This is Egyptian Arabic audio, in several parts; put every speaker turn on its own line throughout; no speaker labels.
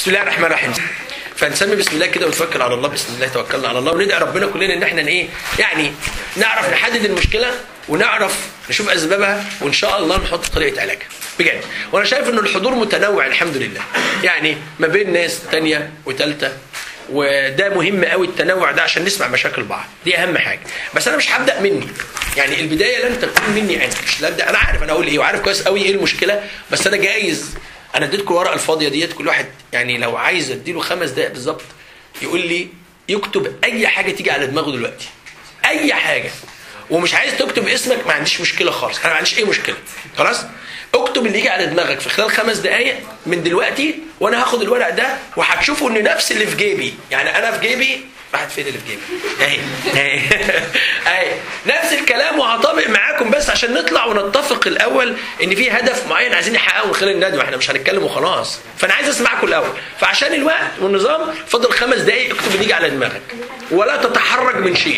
بسم الله الرحمن الرحيم فنسمي بسم الله كده ونتوكل على الله بسم الله توكلنا على الله وندعي ربنا كلنا ان احنا ايه يعني نعرف نحدد المشكله ونعرف نشوف اسبابها وان شاء الله نحط طريقه علاجها بجد وانا شايف ان الحضور متنوع الحمد لله يعني ما بين ناس تانية وتالتة وده مهم قوي التنوع ده عشان نسمع مشاكل بعض دي اهم حاجه بس انا مش هبدا مني يعني البدايه لن تكون مني انا مش لابدا انا عارف انا اقول ايه وعارف كويس قوي ايه المشكله بس انا جايز انا اديتكم الورقه الفاضيه ديت كل واحد يعني لو عايز اديله خمس دقائق بالظبط يقول لي يكتب اي حاجه تيجي على دماغه دلوقتي اي حاجه ومش عايز تكتب اسمك ما عنديش مشكله خالص انا ما عنديش اي مشكله خلاص اكتب اللي يجي على دماغك في خلال خمس دقائق من دلوقتي وانا هاخد الورق ده وهتشوفوا ان نفس اللي في جيبي يعني انا في جيبي راحت فين اللي في جيبي اهي اهي اهي نفس الكلام وهطبق معاكم بس عشان نطلع ونتفق الاول ان في هدف معين عايزين نحققه من خلال الندوه احنا مش هنتكلم وخلاص فانا عايز اسمعكم الاول فعشان الوقت والنظام فضل خمس دقائق اكتب اللي يجي على دماغك ولا تتحرك من شيء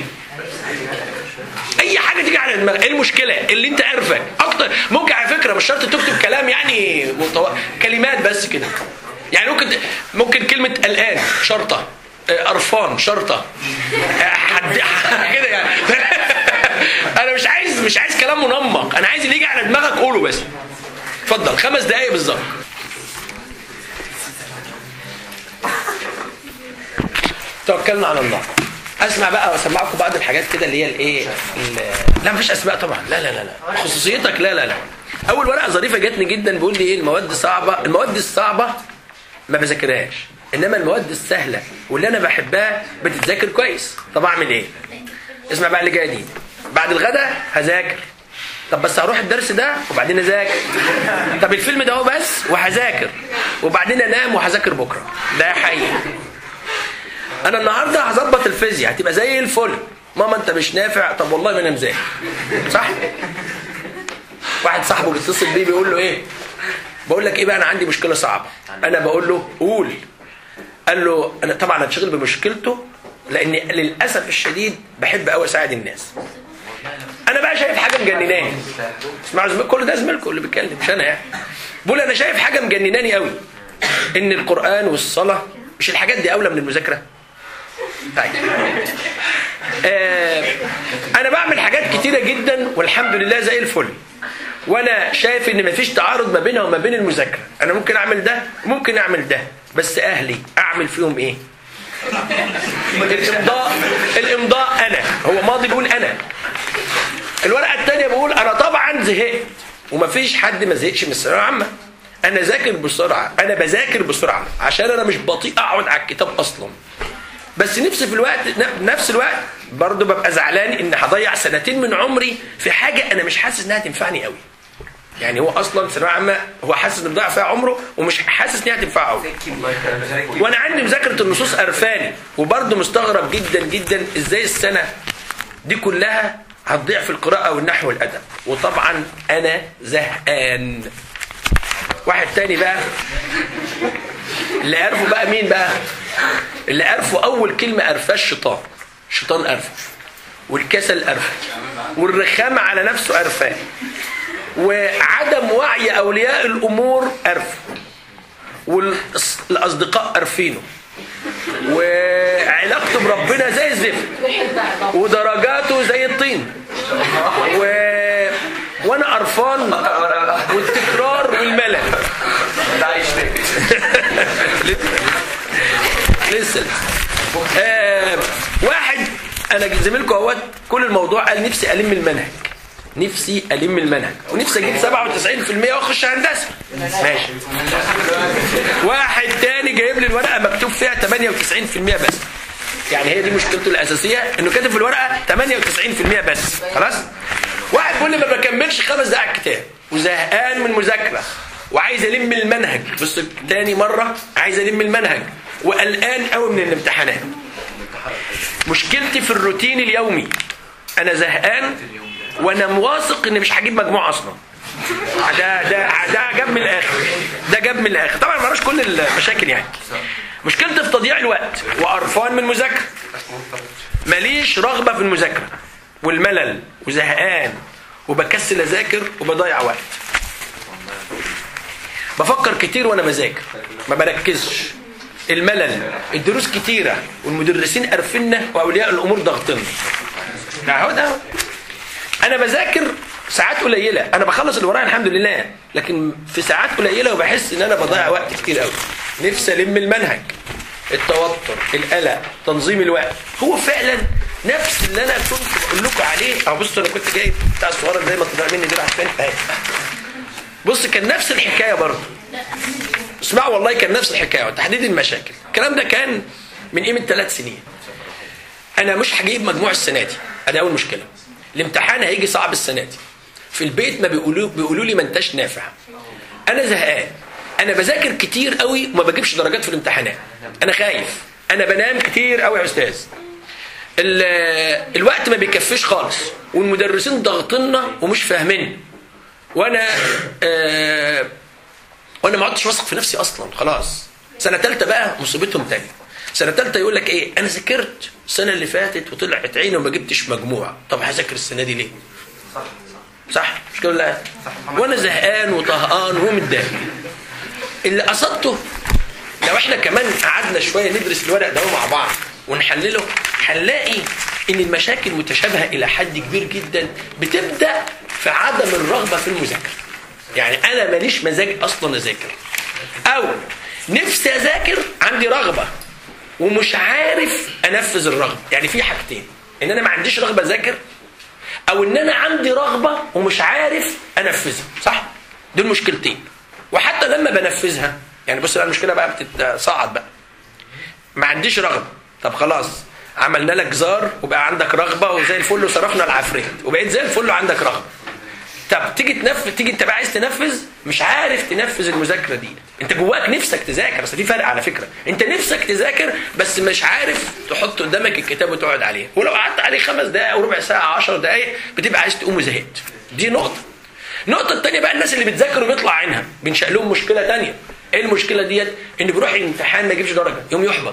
اي حاجه تيجي على دماغك ايه المشكله اللي انت عارفك اكتر ممكن على فكره مش شرط تكتب كلام يعني متو... كلمات بس كده يعني ممكن ممكن كلمه الان شرطه قرفان شرطه حد كده يعني انا مش عايز مش عايز كلام منمق انا عايز اللي يجي على دماغك قوله بس اتفضل خمس دقايق بالظبط توكلنا على الله اسمع بقى واسمعكم بعض الحاجات كده اللي هي الايه لا مفيش اسماء طبعا لا لا لا لا خصوصيتك لا لا لا اول ورقه ظريفه جاتني جدا بيقول لي ايه المواد صعبه المواد الصعبه ما بذاكرهاش انما المواد السهله واللي انا بحبها بتتذاكر كويس طب اعمل ايه اسمع بقى اللي جايه دي بعد الغداء هذاكر طب بس هروح الدرس ده وبعدين اذاكر طب الفيلم ده هو بس وهذاكر وبعدين انام وهذاكر بكره ده حقيقي انا النهارده هظبط الفيزياء هتبقى زي الفل ماما انت مش نافع طب والله ما انا مذاكر صح واحد صاحبه بيتصل بيه بيقول له ايه بقول لك ايه بقى انا عندي مشكله صعبه انا بقول له قول قال له انا طبعا هتشغل بمشكلته لان للاسف الشديد بحب قوي اساعد الناس انا بقى شايف حاجه مجنناني اسمعوا زميل كل ده زميلكم اللي بيتكلم مش انا يعني بقول انا شايف حاجه مجنناني قوي ان القران والصلاه مش الحاجات دي اولى من المذاكره طيب آه انا بعمل حاجات كتيره جدا والحمد لله زي الفل وانا شايف ان مفيش تعارض ما بينها وما بين المذاكره انا ممكن اعمل ده ممكن اعمل ده بس اهلي اعمل فيهم ايه الامضاء الامضاء انا هو ماضي بيقول انا الورقه الثانيه بقول انا طبعا زهقت ومفيش حد ما زهقش من الثانويه العامه انا ذاكر بسرعه انا بذاكر بسرعه عشان انا مش بطيء اقعد على الكتاب اصلا بس نفسي في الوقت نفس الوقت برضه ببقى زعلان ان هضيع سنتين من عمري في حاجه انا مش حاسس انها تنفعني قوي يعني هو اصلا ثانويه عامه هو حاسس انه بيضيع فيها عمره ومش حاسس انها تنفعه قوي وانا عندي مذاكره النصوص قرفاني وبرضه مستغرب جدا جدا ازاي السنه دي كلها هتضيع في القراءه والنحو والادب وطبعا انا زهقان واحد تاني بقى اللي عرفوا بقى مين بقى اللي عرفوا اول كلمه قرفاه الشيطان الشيطان قرفه والكسل قرفه والرخامه على نفسه قرفاه وعدم وعي اولياء الامور قرفه والاصدقاء قرفينه وعلاقته بربنا زي الزفت ودرجاته زي الطين و... وانا قرفان والتكرار والملل لسه آه واحد انا زميلكم اهوت كل الموضوع قال نفسي الم المنهج نفسي الم المنهج ونفسي اجيب 97% واخش هندسه ماشي واحد تاني جايب لي الورقه مكتوب فيها 98% بس يعني هي دي مشكلته الاساسيه انه كاتب في الورقه 98% بس خلاص واحد بيقول لي ما بكملش خمس دقائق كتاب وزهقان من المذاكره وعايز الم المنهج بص تاني مره عايز الم المنهج وقلقان قوي من الامتحانات مشكلتي في الروتين اليومي انا زهقان وانا مواثق ان مش هجيب مجموع اصلا ده ده ده جاب من الاخر ده جاب من الاخر طبعا ما كل المشاكل يعني مشكلتي في تضييع الوقت وقرفان من المذاكره ماليش رغبه في المذاكره والملل وزهقان وبكسل اذاكر وبضيع وقت بفكر كتير وانا بذاكر ما بركزش الملل الدروس كتيره والمدرسين قرفنا واولياء الامور ضاغطيننا يعني هو ده انا بذاكر ساعات قليله انا بخلص اللي ورايا الحمد لله لكن في ساعات قليله وبحس ان انا بضيع وقت كتير قوي نفسي الم المنهج التوتر القلق تنظيم الوقت هو فعلا نفس اللي انا كنت بقول لكم عليه او بصوا انا كنت جايب بتاع الصوره زي ما طلع مني دي راح فين اهي بص كان نفس الحكايه برضه اسمعوا والله كان نفس الحكايه وتحديد المشاكل الكلام ده كان من قيمه ثلاث سنين انا مش هجيب مجموع السنه دي ادي اول مشكله الامتحان هيجي صعب السنه دي في البيت ما بيقولوا بيقولوا لي ما انتش نافع انا زهقان انا بذاكر كتير قوي وما بجيبش درجات في الامتحانات انا خايف انا بنام كتير قوي يا استاذ ال- الوقت ما بيكفيش خالص والمدرسين ضاغطيننا ومش فاهمين وانا آه وانا ما عدتش واثق في نفسي اصلا خلاص سنه ثالثه بقى مصيبتهم تاني سنه ثالثه يقول لك ايه انا ذاكرت السنه اللي فاتت وطلعت عيني وما جبتش مجموع طب هذاكر السنه دي ليه صح مش كده ولا لا وانا زهقان وطهقان ومتضايق اللي قصدته لو احنا كمان قعدنا شويه ندرس الورق ده مع بعض ونحلله هنلاقي ان المشاكل متشابهه الى حد كبير جدا بتبدا في عدم الرغبه في المذاكره يعني انا ماليش مزاج اصلا اذاكر او نفسي اذاكر عندي رغبه ومش عارف انفذ الرغبه يعني في حاجتين ان انا ما عنديش رغبه اذاكر او ان انا عندي رغبه ومش عارف انفذها صح دول مشكلتين وحتى لما بنفذها يعني بص بقى المشكله بقى بتتصاعد بقى ما عنديش رغبه طب خلاص عملنا لك زار وبقى عندك رغبه وزي الفل وصرفنا العفريت وبقيت زي الفل وعندك رغبه طب تيجي تنفذ تيجي انت بقى عايز تنفذ مش عارف تنفذ المذاكره دي انت جواك نفسك تذاكر بس في فرق على فكره انت نفسك تذاكر بس مش عارف تحط قدامك الكتاب وتقعد عليه ولو قعدت عليه خمس دقائق او ربع ساعه 10 دقائق بتبقى عايز تقوم وزهقت دي نقطه النقطه الثانيه بقى الناس اللي بتذاكر وبيطلع عينها بنشأ لهم مشكله ثانيه ايه المشكله ديت ان بيروح الامتحان ما يجيبش درجه يوم يحبط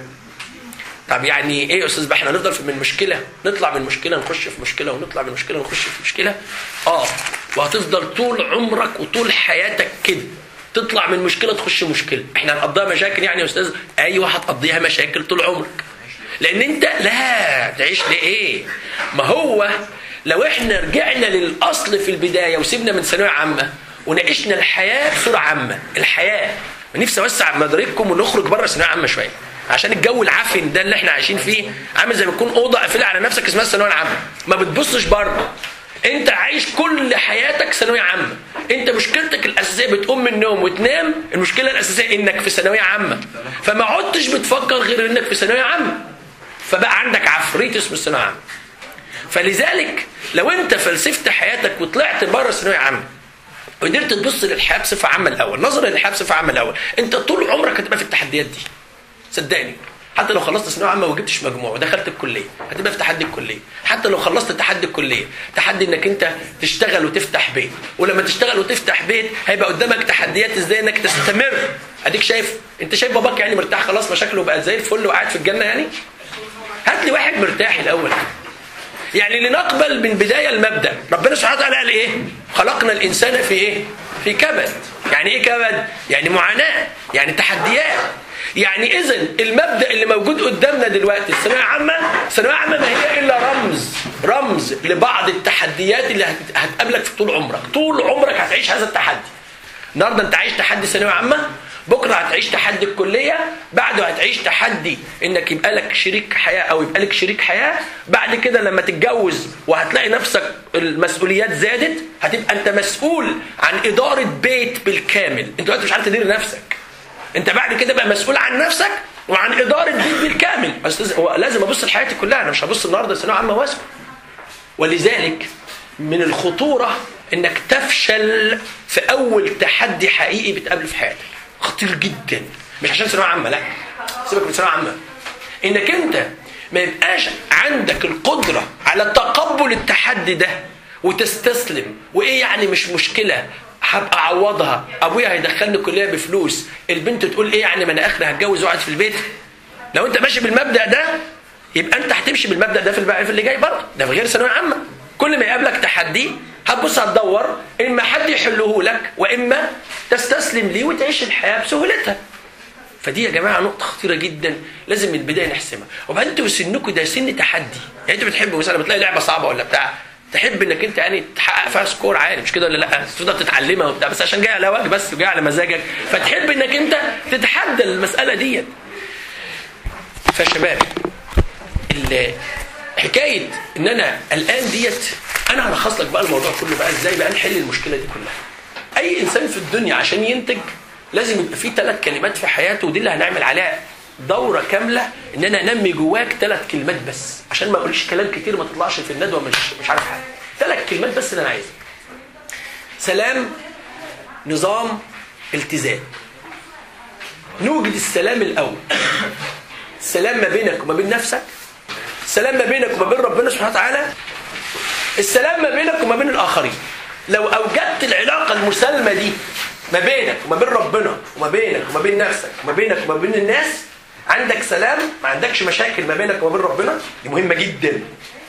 طب يعني ايه يا استاذ بقى احنا هنفضل في من مشكله نطلع من مشكله نخش في مشكله ونطلع من مشكله نخش في مشكله اه وهتفضل طول عمرك وطول حياتك كده تطلع من مشكله تخش مشكله احنا هنقضيها مشاكل يعني يا استاذ ايوه هتقضيها مشاكل طول عمرك لان انت لا تعيش لايه ما هو لو احنا رجعنا للاصل في البدايه وسيبنا من ثانويه عامه وناقشنا الحياه بصوره عامه الحياه نفسي اوسع مدارككم ونخرج بره ثانويه عامه شويه عشان الجو العفن ده اللي احنا عايشين فيه عامل زي ما تكون اوضه قافله على نفسك اسمها الثانويه العامه ما بتبصش بره انت عايش كل حياتك ثانويه عامه انت مشكلتك الاساسيه بتقوم من النوم وتنام المشكله الاساسيه انك في ثانويه عامه فما عدتش بتفكر غير انك في ثانويه عامه فبقى عندك عفريت اسمه الثانويه العامه فلذلك لو انت فلسفت حياتك وطلعت بره الثانويه عامه وقدرت تبص للحياه بصفه عامه الاول نظرا للحياه بصفه عامه الاول انت طول عمرك هتبقى في التحديات دي صدقني حتى لو خلصت ثانويه عامه وجبتش مجموع ودخلت الكليه هتبقى في تحدي الكليه حتى لو خلصت تحدي الكليه تحدي انك انت تشتغل وتفتح بيت ولما تشتغل وتفتح بيت هيبقى قدامك تحديات ازاي انك تستمر اديك شايف انت شايف باباك يعني مرتاح خلاص مشاكله بقت زي الفل وقاعد في الجنه يعني هات لي واحد مرتاح الاول يعني لنقبل من بدايه المبدا ربنا سبحانه وتعالى قال ايه خلقنا الانسان في ايه في كبد يعني ايه كبد يعني معاناه يعني تحديات يعني اذا المبدا اللي موجود قدامنا دلوقتي الثانويه العامه الثانويه العامه ما هي الا رمز رمز لبعض التحديات اللي هت- هتقابلك في طول عمرك طول عمرك هتعيش هذا التحدي النهارده انت عايش تحدي ثانويه عامه بكره هتعيش تحدي الكليه بعده هتعيش تحدي انك يبقى لك شريك حياه او يبقى لك شريك حياه بعد كده لما تتجوز وهتلاقي نفسك المسؤوليات زادت هتبقى انت مسؤول عن اداره بيت بالكامل انت دلوقتي مش عارف تدير نفسك انت بعد كده بقى مسؤول عن نفسك وعن اداره بيت بالكامل استاذ هو لازم ابص لحياتي كلها انا مش هبص النهارده ثانويه عامه واسكت ولذلك من الخطورة انك تفشل في اول تحدي حقيقي بتقابله في حياتك خطير جدا مش عشان ثانوية عامة لا سيبك من ثانوية عامة انك انت ما يبقاش عندك القدرة على تقبل التحدي ده وتستسلم وايه يعني مش مشكلة هبقى اعوضها ابويا هيدخلني كليه بفلوس البنت تقول ايه يعني ما انا اخري هتجوز واقعد في البيت لو انت ماشي بالمبدا ده يبقى انت هتمشي بالمبدا ده في البقى في اللي جاي برضه ده في غير ثانويه عامه كل ما يقابلك تحدي هتبص هتدور اما حد يحله لك واما تستسلم ليه وتعيش الحياه بسهولتها فدي يا جماعه نقطه خطيره جدا لازم من البدايه نحسمها وبعدين انتوا سنكم ده سن تحدي يعني انت بتحب مثلا لما تلاقي لعبه صعبه ولا بتاع تحب انك انت يعني تحقق فيها سكور عالي مش كده ولا لا تفضل تتعلمها وبتاع بس عشان جاي على وجه بس وجاي على مزاجك فتحب انك انت تتحدى المساله ديت فشباب ال- حكايه ان انا الان ديت انا هلخص لك بقى الموضوع كله بقى ازاي بقى نحل المشكله دي كلها اي انسان في الدنيا عشان ينتج لازم يبقى فيه ثلاث كلمات في حياته ودي اللي هنعمل عليها دوره كامله ان انا انمي جواك ثلاث كلمات بس عشان ما اقولش كلام كتير ما تطلعش في الندوه مش مش عارف حاجه ثلاث كلمات بس اللي انا عايزها سلام نظام التزام نوجد السلام الاول السلام ما بينك وما بين نفسك السلام ما بينك وما بين ربنا سبحانه وتعالى السلام ما بينك وما بين الاخرين لو اوجدت العلاقه المسالمه دي ما بينك وما بين ربنا وما بينك وما بين نفسك وما بينك وما بين الناس عندك سلام ما عندكش مشاكل ما بينك وما بين ربنا دي مهمه جدا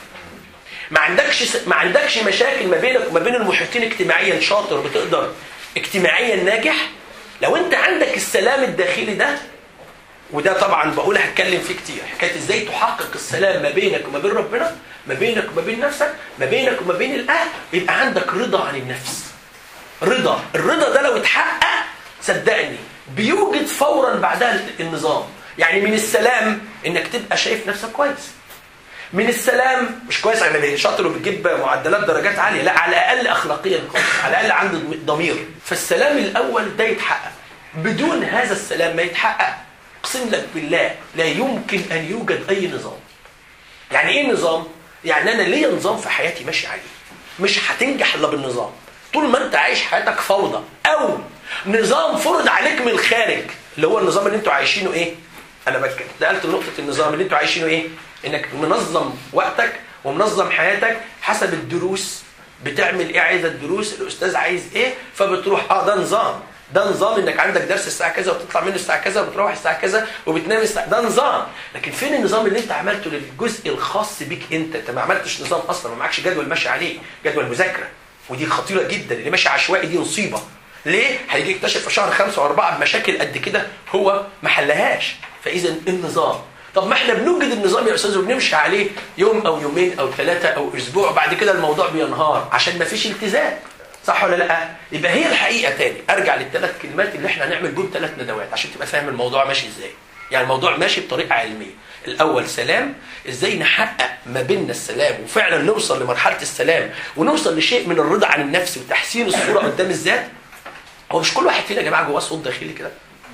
ما عندكش س... ما عندكش مشاكل ما بينك وما بين المحيطين اجتماعيا شاطر بتقدر اجتماعيا ناجح لو انت عندك السلام الداخلي ده وده طبعا بقول هتكلم فيه كتير حكايه ازاي تحقق السلام ما بينك وما بين ربنا ما بينك وما بين نفسك ما بينك وما بين الاهل يبقى عندك رضا عن النفس رضا الرضا ده لو اتحقق صدقني بيوجد فورا بعدها النظام يعني من السلام انك تبقى شايف نفسك كويس من السلام مش كويس يعني شاطر وبتجيب معدلات درجات عاليه لا على الاقل اخلاقيا كويس على الاقل عنده ضمير فالسلام الاول ده يتحقق بدون هذا السلام ما يتحقق اقسم لك بالله لا يمكن ان يوجد اي نظام يعني ايه نظام يعني انا ليا نظام في حياتي ماشي عليه مش هتنجح الا بالنظام طول ما انت عايش حياتك فوضى او نظام فرض عليك من الخارج اللي هو النظام اللي انتوا عايشينه ايه انا بتكلم نقلت نقطه النظام اللي انتوا عايشينه ايه انك منظم وقتك ومنظم حياتك حسب الدروس بتعمل ايه عايز الدروس الاستاذ عايز ايه فبتروح اه ده نظام ده نظام انك عندك درس الساعه كذا وتطلع منه الساعه كذا وبتروح الساعه كذا وبتنام الساعه ده نظام لكن فين النظام اللي انت عملته للجزء الخاص بيك انت انت ما عملتش نظام اصلا ما معكش جدول ماشي عليه جدول مذاكره ودي خطيره جدا اللي ماشي عشوائي دي مصيبه ليه هيجي يكتشف في شهر خمسة وأربعة بمشاكل قد كده هو ما حلهاش فإذا النظام طب ما احنا بنوجد النظام يا استاذ وبنمشي عليه يوم او يومين او ثلاثه او اسبوع وبعد كده الموضوع بينهار عشان ما فيش التزام صح ولا لا يبقى هي الحقيقه تاني ارجع للثلاث كلمات اللي احنا هنعمل بهم ثلاث ندوات عشان تبقى فاهم الموضوع ماشي ازاي يعني الموضوع ماشي بطريقه علميه الاول سلام ازاي نحقق ما بيننا السلام وفعلا نوصل لمرحله السلام ونوصل لشيء من الرضا عن النفس وتحسين الصوره قدام الذات هو مش كل واحد فينا يا جماعه جواه صوت داخلي كده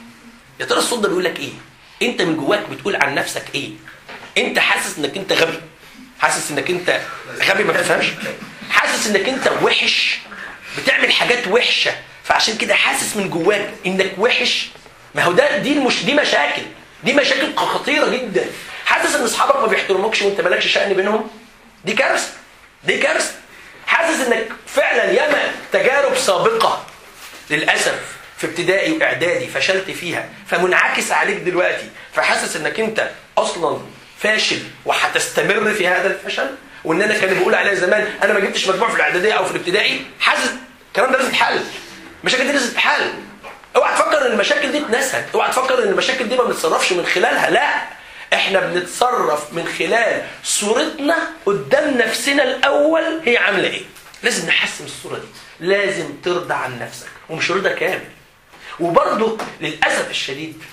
يا ترى الصوت ده بيقول لك ايه انت من جواك بتقول عن نفسك ايه انت حاسس انك انت غبي حاسس انك انت غبي ما بتفهمش حاسس انك انت وحش بتعمل حاجات وحشه فعشان كده حاسس من جواك انك وحش ما هو ده دي المش دي مشاكل دي مشاكل خطيره جدا حاسس ان اصحابك ما بيحترموكش وانت مالكش شأن بينهم دي كارثه دي كارثه حاسس انك فعلا ياما تجارب سابقه للاسف في ابتدائي واعدادي فشلت فيها فمنعكس عليك دلوقتي فحاسس انك انت اصلا فاشل وهتستمر في هذا الفشل وان انا كان بيقول عليا زمان انا ما جبتش مجموع في الاعداديه او في الابتدائي حاسس الكلام ده لازم يتحل المشاكل دي لازم تتحل اوعى تفكر ان المشاكل دي اتنست اوعى تفكر ان المشاكل دي ما بنتصرفش من خلالها لا احنا بنتصرف من خلال صورتنا قدام نفسنا الاول هي عامله ايه لازم نحسن الصوره دي لازم ترضى عن نفسك ومش رضا كامل وبرضه للاسف الشديد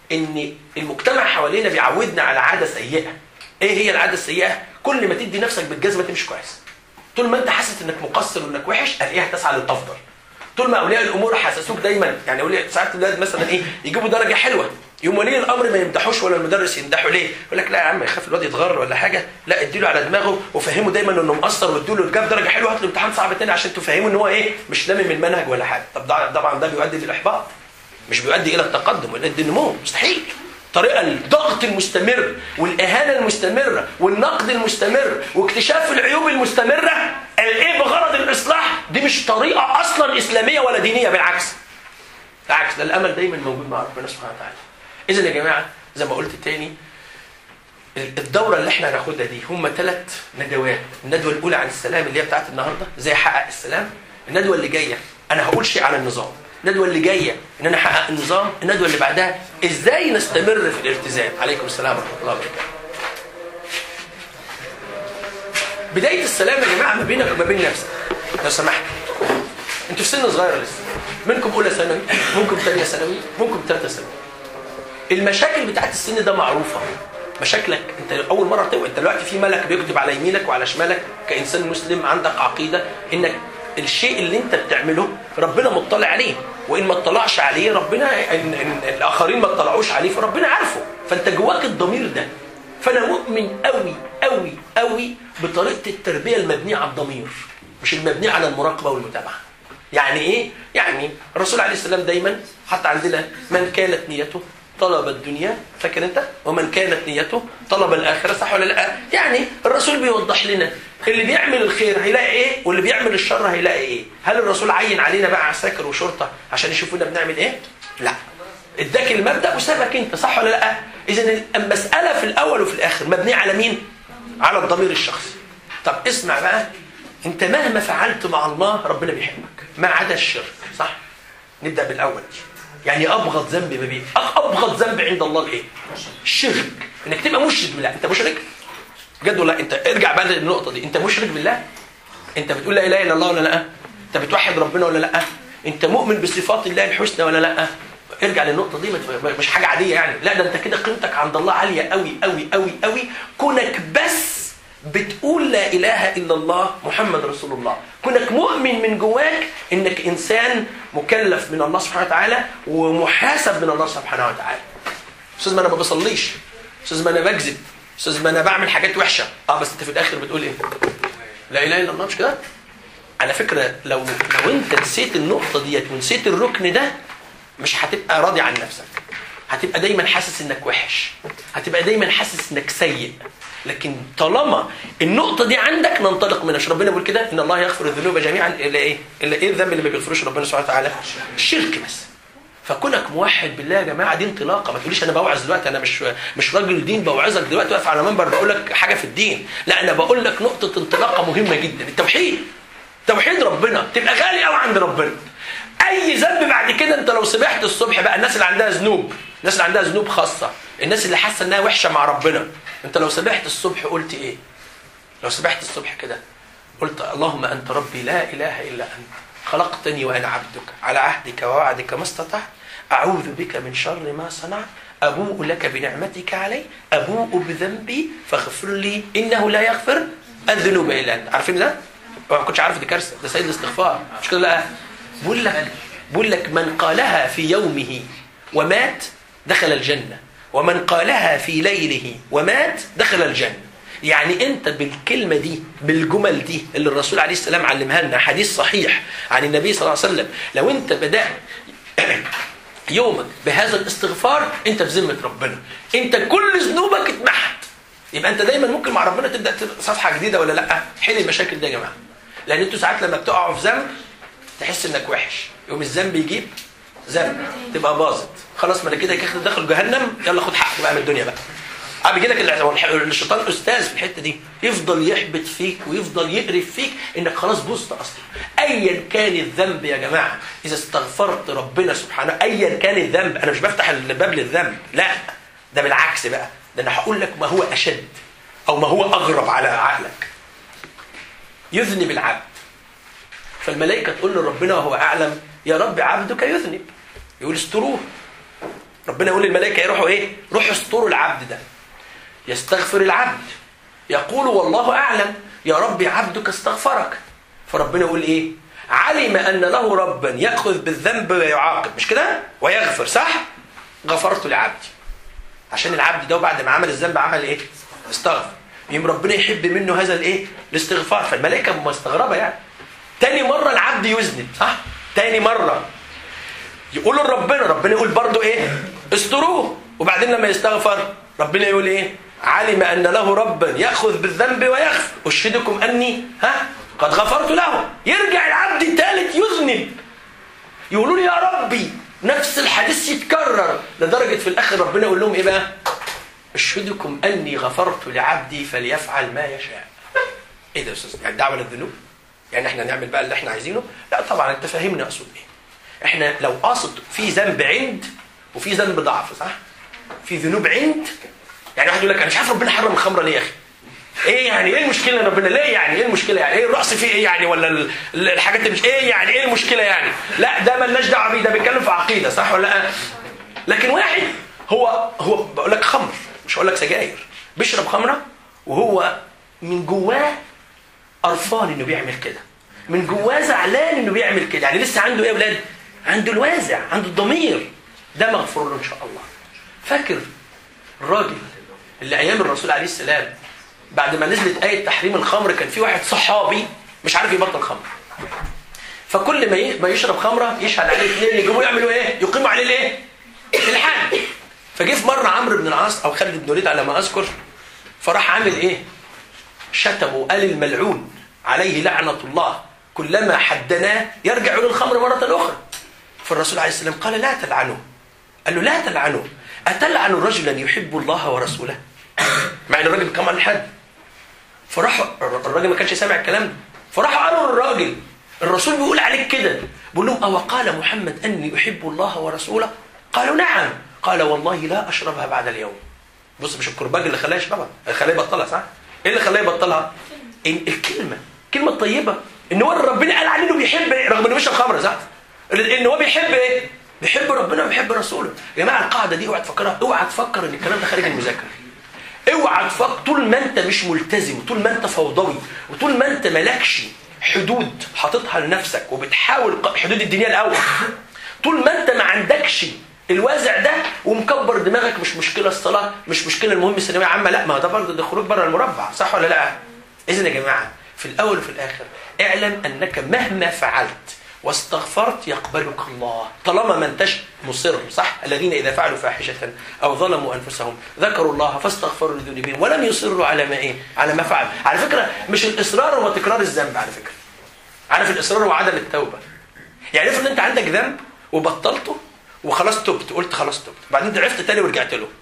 ان المجتمع حوالينا بيعودنا على عاده سيئه ايه هي العاده السيئه كل ما تدي نفسك بالجزمه تمشي كويس طول ما انت حاسس انك مقصر وانك وحش الاقيها تسعى للافضل طول ما اولياء الامور حسسوك دايما يعني اولياء ساعات الاولاد مثلا ايه يجيبوا درجه حلوه يوم ولي الامر ما يمدحوش ولا المدرس يمدحه ليه؟ يقول لك لا يا عم يخاف الواد يتغر ولا حاجه لا اديله على دماغه وفهمه دايما انه مقصر واديله جاب درجه حلوه هات له امتحان صعب تاني عشان تفهمه ان هو ايه مش لامم المنهج ولا حاجه طب ده طبعا ده بيؤدي للاحباط مش بيؤدي الى التقدم ولا النمو مستحيل طريقه الضغط المستمر والاهانه المستمره والنقد المستمر واكتشاف العيوب المستمره الايه بغرض الاصلاح دي مش طريقه اصلا اسلاميه ولا دينيه بالعكس بالعكس ده الامل دايما موجود مع ربنا سبحانه وتعالى اذا يا جماعه زي ما قلت تاني الدوره اللي احنا هناخدها دي هم ثلاث ندوات الندوه الاولى عن السلام اللي هي بتاعت النهارده ازاي احقق السلام الندوه اللي جايه انا هقول شيء عن النظام الندوه اللي جايه ان انا احقق النظام الندوه اللي بعدها ازاي نستمر في الالتزام عليكم السلام ورحمه الله وبركاته بدايه السلام يا جماعه ما بينك وما بين نفسك لو سمحت انتوا في سن صغير لسه منكم اولى ثانوي منكم ثانيه ثانوي منكم ثالثه ثانوي المشاكل بتاعت السن ده معروفه مشاكلك انت اول مره توعى انت دلوقتي في ملك بيكتب على يمينك وعلى شمالك كانسان مسلم عندك عقيده انك الشيء اللي انت بتعمله ربنا مطلع عليه وان ما اطلعش عليه ربنا إن, إن الاخرين ما اطلعوش عليه فربنا عارفه فانت جواك الضمير ده فانا مؤمن قوي قوي قوي بطريقه التربيه المبنيه على الضمير مش المبنيه على المراقبه والمتابعه يعني ايه يعني الرسول عليه السلام دايما حتى عندنا من كانت نيته طلب الدنيا فاكر انت ومن كانت نيته طلب الاخره صح ولا لا يعني الرسول بيوضح لنا اللي بيعمل الخير هيلاقي ايه واللي بيعمل الشر هيلاقي ايه هل الرسول عين علينا بقى عساكر وشرطه عشان يشوفونا بنعمل ايه لا اداك المبدا وسابك انت صح ولا لا اذا المساله في الاول وفي الاخر مبنيه على مين على الضمير الشخصي طب اسمع بقى انت مهما فعلت مع الله ربنا بيحبك ما عدا الشرك صح نبدا بالاول يعني ابغض ذنب ما بيه ابغض ذنب عند الله الايه الشرك انك تبقى مشرك بالله انت مشرك بجد والله انت ارجع بقى للنقطه دي انت مشرك بالله انت بتقول لا اله الا الله ولا لا انت بتوحد ربنا ولا لا انت مؤمن بصفات الله الحسنى ولا لا ارجع للنقطه دي مش حاجه عاديه يعني لا ده انت كده قيمتك عند الله عاليه قوي قوي قوي قوي كونك بس بتقول لا اله الا الله محمد رسول الله كونك مؤمن من جواك انك انسان مكلف من الله سبحانه وتعالى ومحاسب من الله سبحانه وتعالى استاذ ما انا ما بصليش استاذ ما انا بكذب استاذ ما انا بعمل حاجات وحشه اه بس انت في الاخر بتقول ايه لا اله الا الله مش كده على فكره لو لو انت نسيت النقطه ديت ونسيت الركن ده مش هتبقى راضي عن نفسك هتبقى دايما حاسس انك وحش هتبقى دايما حاسس انك سيء لكن طالما النقطة دي عندك ننطلق منها ربنا بيقول كده إن الله يغفر الذنوب جميعا إلا إيه؟ إلا إيه الذنب اللي ما بيغفروش ربنا سبحانه وتعالى؟ الشرك بس. فكونك موحد بالله يا جماعة دي انطلاقة ما تقوليش أنا بوعظ دلوقتي أنا مش مش راجل دين بوعظك دلوقتي واقف على منبر بقول لك حاجة في الدين، لا أنا بقول لك نقطة انطلاقة مهمة جدا التوحيد. توحيد ربنا تبقى غالي قوي عند ربنا. أي ذنب بعد كده أنت لو سبحت الصبح بقى الناس اللي عندها ذنوب، الناس اللي عندها ذنوب خاصة، الناس اللي حاسة إنها وحشة مع ربنا، انت لو سبحت الصبح قلت ايه لو سبحت الصبح كده قلت اللهم انت ربي لا اله الا انت خلقتني وانا عبدك على عهدك ووعدك ما استطعت اعوذ بك من شر ما صنعت ابوء لك بنعمتك علي ابوء بذنبي فاغفر لي انه لا يغفر الذنوب الا انت عارفين ده ما كنتش عارف دي كارثه ده سيد الاستغفار مش كده لا بقول لك بقول لك من قالها في يومه ومات دخل الجنه ومن قالها في ليله ومات دخل الجنة يعني انت بالكلمة دي بالجمل دي اللي الرسول عليه السلام علمها لنا حديث صحيح عن النبي صلى الله عليه وسلم لو انت بدأت يومك بهذا الاستغفار انت في ذمة ربنا انت كل ذنوبك اتمحت يبقى انت دايما ممكن مع ربنا تبدا صفحه جديده ولا لا حل المشاكل دي يا جماعه لان انتوا ساعات لما بتقعوا في ذنب تحس انك وحش يوم الذنب يجيب ذنب تبقى باظت خلاص ما انا كده كده داخل جهنم يلا خد حقك بقى من الدنيا بقى عم بيجي لك الشيطان استاذ في الحته دي يفضل يحبط فيك ويفضل يقرف فيك انك خلاص بوظت اصلا ايا كان الذنب يا جماعه اذا استغفرت ربنا سبحانه ايا كان الذنب انا مش بفتح الباب للذنب لا ده بالعكس بقى ده انا هقول لك ما هو اشد او ما هو اغرب على عقلك يذنب العبد فالملائكه تقول لربنا وهو اعلم يا رب عبدك يذنب يقول استروه ربنا يقول للملائكه يروحوا ايه روحوا استروا العبد ده يستغفر العبد يقول والله اعلم يا رب عبدك استغفرك فربنا يقول ايه علم ان له ربا ياخذ بالذنب ويعاقب مش كده ويغفر صح غفرت لعبدي عشان العبد ده بعد ما عمل الذنب عمل ايه استغفر يوم ربنا يحب منه هذا الايه الاستغفار فالملائكه مستغربه يعني تاني مره العبد يذنب صح تاني مره يقولوا لربنا ربنا يقول برضو ايه استروه وبعدين لما يستغفر ربنا يقول ايه علم ان له ربا ياخذ بالذنب ويغفر اشهدكم اني ها قد غفرت له يرجع العبد الثالث يذنب يقولوا لي يا ربي نفس الحديث يتكرر لدرجه في الاخر ربنا يقول لهم ايه بقى اشهدكم اني غفرت لعبدي فليفعل ما يشاء ايه ده يا استاذ يعني دعوه للذنوب يعني احنا نعمل بقى اللي احنا عايزينه لا طبعا انت فاهمني اقصد ايه احنا لو قاصد في ذنب عند وفي ذنب ضعف صح في ذنوب عند يعني واحد يقول لك انا مش عارف ربنا حرم الخمره ليه يا اخي ايه يعني ايه المشكله ان ربنا ليه يعني ايه المشكله يعني ايه الرقص فيه ايه يعني ولا ال- ال- الحاجات اللي مش ايه يعني ايه المشكله يعني لا ده ملناش دعوه بيه ده بيتكلم في عقيده صح ولا لا لكن واحد هو هو بقول لك خمر مش هقول لك سجاير بيشرب خمره وهو من جواه قرفان انه بيعمل كده من جواه زعلان انه بيعمل كده يعني لسه عنده ايه يا اولاد عنده الوازع عنده الضمير ده مغفور له ان شاء الله فاكر الراجل اللي ايام الرسول عليه السلام بعد ما نزلت ايه تحريم الخمر كان في واحد صحابي مش عارف يبطل خمر فكل ما ي- ما يشرب خمره يشهد عليه اثنين يجيبوه يعملوا ايه يقيموا عليه الايه الحد فجه في مره عمرو بن العاص او خالد بن الوليد على ما اذكر فراح عامل ايه شتمه قال الملعون عليه لعنة الله كلما حدناه يرجع للخمر مرة أخرى فالرسول عليه السلام قال لا تلعنه قال له لا تلعنه أتلعن رجلا يحب الله ورسوله مع ان الراجل كان على الحد فراح الراجل ما كانش سامع الكلام ده فراحوا قالوا للراجل الرسول بيقول عليك كده بيقول لهم أو قال محمد أني أحب الله ورسوله قالوا نعم قال والله لا أشربها بعد اليوم بص مش الكرباج اللي خلاه يشربها اللي خلاه يبطلها صح ايه اللي خلاه يبطلها إن الكلمه الكلمه الطيبه ان هو ربنا قال عليه انه بيحب إيه؟ رغم انه بيشرب خمره صح ان هو بيحب ايه بيحب ربنا وبيحب رسوله يا جماعه القاعده دي اوعى تفكرها اوعى تفكر ان الكلام ده خارج المذاكره اوعى تفكر طول ما انت مش ملتزم وطول ما انت فوضوي وطول ما انت مالكش حدود حاططها لنفسك وبتحاول ق- حدود الدنيا الاول طول ما انت ما عندكش الوازع ده ومكبر دماغك مش مشكله الصلاه مش مشكله المهم الثانويه عامه لا ما ده برضه ده خروج بره المربع صح ولا لا اذا يا جماعه في الاول وفي الاخر اعلم انك مهما فعلت واستغفرت يقبلك الله طالما ما انتش مصر صح الذين اذا فعلوا فاحشه او ظلموا انفسهم ذكروا الله فاستغفروا لذنوبهم ولم يصروا على ما ايه على ما فعل على فكره مش الاصرار هو تكرار الذنب على فكره عارف الاصرار هو عدم التوبه يعني افرض انت عندك ذنب وبطلته وخلاص تبت قلت خلاص تبت بعدين ضعفت تاني ورجعت له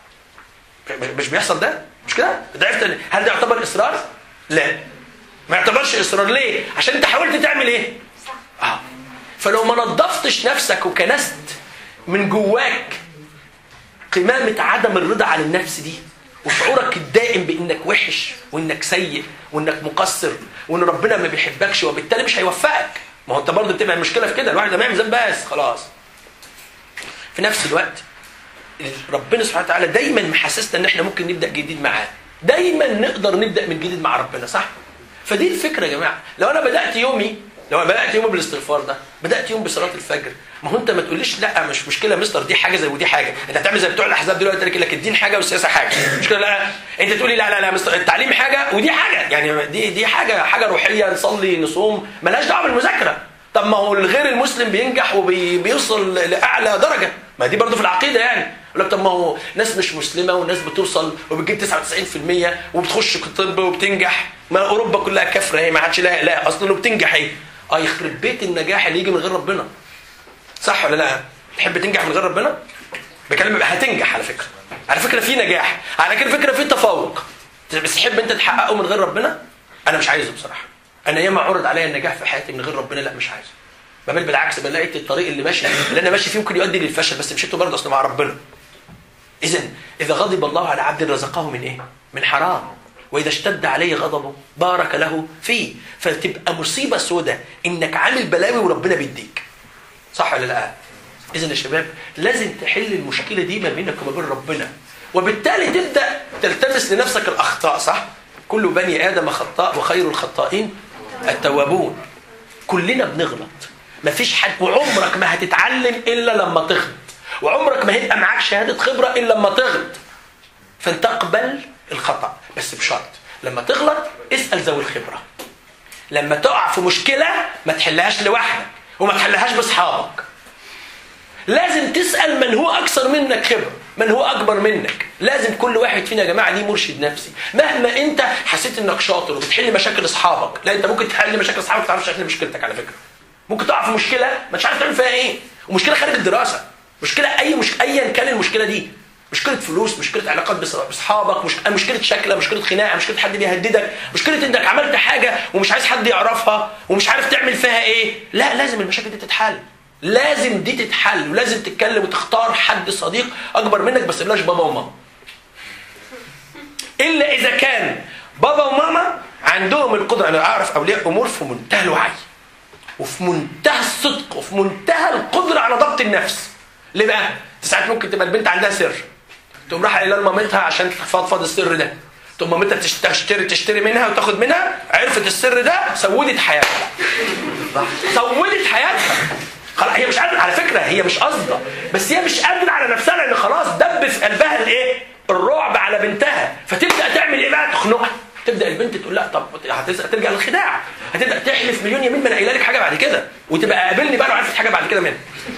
مش بيحصل ده مش كده ضعفت تاني. هل ده يعتبر اصرار لا ما يعتبرش اصرار ليه عشان انت حاولت تعمل ايه اه فلو ما نظفتش نفسك وكنست من جواك قمامة عدم الرضا عن النفس دي وشعورك الدائم بانك وحش وانك سيء وانك مقصر وان ربنا ما بيحبكش وبالتالي مش هيوفقك ما هو انت برضه بتبقى المشكله في كده الواحد لما يعمل ذنب بس خلاص في نفس الوقت ربنا سبحانه وتعالى دايما محسسنا ان احنا ممكن نبدا جديد معاه دايما نقدر نبدا من جديد مع ربنا صح فدي الفكره يا جماعه لو انا بدات يومي لو انا بدات يومي بالاستغفار ده بدات يوم بصلاه الفجر ما هو انت ما تقوليش لا مش مشكله يا مستر دي حاجه زي ودي حاجه انت هتعمل زي بتوع الاحزاب دلوقتي يقول لك الدين حاجه والسياسه حاجه مشكله لا انت تقولي لا لا لا يا مستر التعليم حاجه ودي حاجه يعني دي دي حاجه حاجه روحيه نصلي نصوم ملهاش دعوه بالمذاكره طب ما هو الغير المسلم بينجح وبيوصل لاعلى درجه ما دي برضه في العقيده يعني يقول لك طب ما هو ناس مش مسلمه وناس بتوصل وبتجيب 99% وبتخش طب وبتنجح ما اوروبا كلها كفره هي ما عادش لها لا اصلا وبتنجح اهي اه يخرب بيت النجاح اللي يجي من غير ربنا صح ولا لا تحب تنجح من غير ربنا بكلم هتنجح على فكره على فكره في نجاح على كده فكره في تفوق بس تحب انت تحققه من غير ربنا انا مش عايزه بصراحه انا ياما عرض عليا النجاح في حياتي من غير ربنا لا مش عايزه بل بالعكس بل لقيت الطريق اللي ماشي اللي انا ماشي فيه ممكن يؤدي للفشل بس مشيته برضه اصل مع ربنا اذا اذا غضب الله على عبد رزقه من ايه من حرام واذا اشتد عليه غضبه بارك له فيه فتبقى مصيبه سودة انك عامل بلاوي وربنا بيديك صح ولا لا اذا يا شباب لازم تحل المشكله دي ما بينك وما بين ربنا وبالتالي تبدا تلتمس لنفسك الاخطاء صح كل بني ادم خطاء وخير الخطائين التوابون كلنا بنغلط مفيش حد وعمرك ما هتتعلم الا لما تغلط وعمرك ما هيبقى معاك شهاده خبره الا لما تغلط فانت اقبل الخطا بس بشرط لما تغلط اسال ذوي الخبره لما تقع في مشكله ما تحلهاش لوحدك وما تحلهاش باصحابك لازم تسال من هو اكثر منك خبره من هو اكبر منك لازم كل واحد فينا يا جماعه ليه مرشد نفسي مهما انت حسيت انك شاطر وبتحل مشاكل اصحابك لا انت ممكن تحل مشاكل اصحابك ما تعرفش تحل مشكلتك على فكره ممكن تقع في مشكله ما تعرف تعمل فيها ايه ومشكله خارج الدراسه مشكله اي مش ايا كان المشكله دي مشكله فلوس مشكله علاقات بص- باصحابك مش... مشكله شكله مشكله خناقه مشكله حد بيهددك مشكله انك عملت حاجه ومش عايز حد يعرفها ومش عارف تعمل فيها ايه لا لازم المشاكل دي تتحل لازم دي تتحل ولازم تتكلم وتختار حد صديق اكبر منك بس بلاش بابا وماما الا اذا كان بابا وماما عندهم القدره انا اعرف اولياء امور في منتهى الوعي وفي منتهى الصدق وفي منتهى القدره على ضبط النفس ليه بقى؟ ساعات ممكن تبقى البنت عندها سر تقوم رايحه قايله لمامتها عشان تفضفض السر ده تقوم مامتها تشتري تشتري منها وتاخد منها عرفت السر ده سودت حياتها سودت حياتها خلاص هي مش قادره على فكره هي مش قصده بس هي مش قادره على نفسها لان خلاص دب في قلبها الايه؟ الرعب على بنتها فتبدا تعمل ايه بقى؟ تخنقها تبدا البنت تقول لا طب هترجع للخداع هتبدا تحلف مليون يمين ما انا قايله لك حاجه بعد كده وتبقى قابلني بقى لو عرفت حاجه بعد كده منها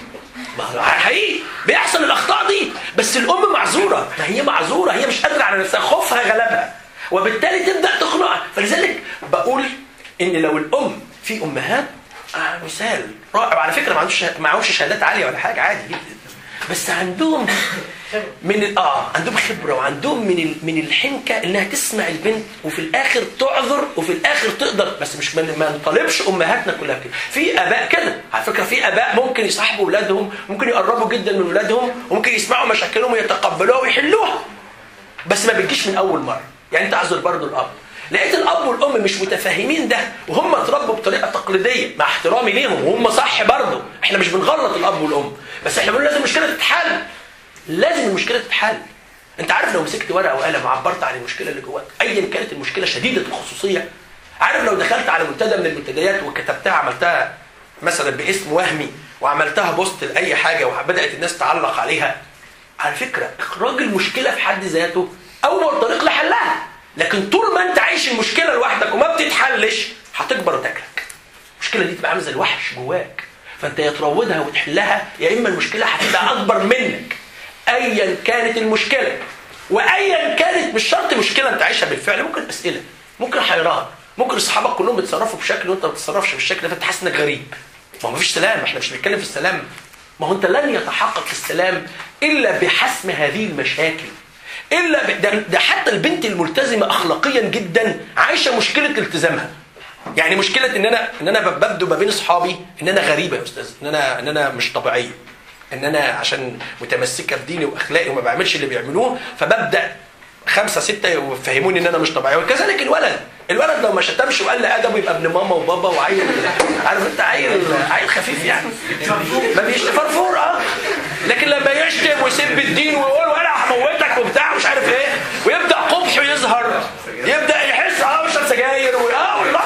حقيقي بيحصل الاخطاء دي بس الام معذوره ما هي معذوره هي مش قادره على نفسها خوفها غلبها وبالتالي تبدا تخنقها فلذلك بقول ان لو الام في امهات آه مثال رائع وعلى فكره ما عندوش معهمش شهادات عاليه ولا حاجه عادي جدا بس عندهم من ال- اه عندهم خبره وعندهم من ال- من الحنكه انها تسمع البنت وفي الاخر تعذر وفي الاخر تقدر بس مش ما ما نطالبش امهاتنا كلها كده في اباء كده على فكره في اباء ممكن يصاحبوا اولادهم ممكن يقربوا جدا من اولادهم وممكن يسمعوا مشاكلهم ويتقبلوها ويحلوها بس ما بتجيش من اول مره يعني انت اعذر برضه الاب لقيت الاب والام مش متفاهمين ده وهم اتربوا بطريقه تقليديه مع احترامي ليهم وهم صح برضه احنا مش بنغلط الاب والام بس احنا بنقول لازم المشكله تتحل لازم المشكله تتحل انت عارف لو مسكت ورقه وقلم وعبرت عن المشكله اللي جواك ايا كانت المشكله شديده الخصوصيه عارف لو دخلت على منتدى من المنتديات وكتبتها عملتها مثلا باسم وهمي وعملتها بوست لاي حاجه وبدات الناس تعلق عليها على فكره اخراج المشكله في حد ذاته اول طريق لحلها لكن طول ما انت عايش المشكله لوحدك وما بتتحلش هتكبر وتاكلك المشكله دي تبقى عامله زي الوحش جواك فانت يا تروضها وتحلها يا اما المشكله هتبقى اكبر منك ايا كانت المشكله وايا كانت مش شرط مشكله انت عايشها بالفعل ممكن اسئله ممكن حيران ممكن اصحابك كلهم بيتصرفوا بشكل وانت ما بتتصرفش بالشكل ده فانت حاسس انك غريب ما هو مفيش سلام احنا مش بنتكلم في السلام ما هو انت لن يتحقق السلام الا بحسم هذه المشاكل الا ب... ده, ده حتى البنت الملتزمه اخلاقيا جدا عايشه مشكله التزامها يعني مشكله ان انا ان انا ببدو ما بين اصحابي ان انا غريبه يا استاذ ان انا ان انا مش طبيعيه ان انا عشان متمسكه بديني واخلاقي وما بعملش اللي بيعملوه فببدا خمسه سته يفهموني ان انا مش طبيعي وكذلك الولد الولد لو ما شتمش وقال لي ادبه يبقى ابن ماما وبابا وعيل عارف انت عيل عيل خفيف يعني ما بيشتم فرفور اه لكن لما يشتم ويسب الدين ويقول وانا هموتك وبتاع مش عارف ايه ويبدا قبحه يظهر يبدا يحس اه بشرب سجاير و- اه والله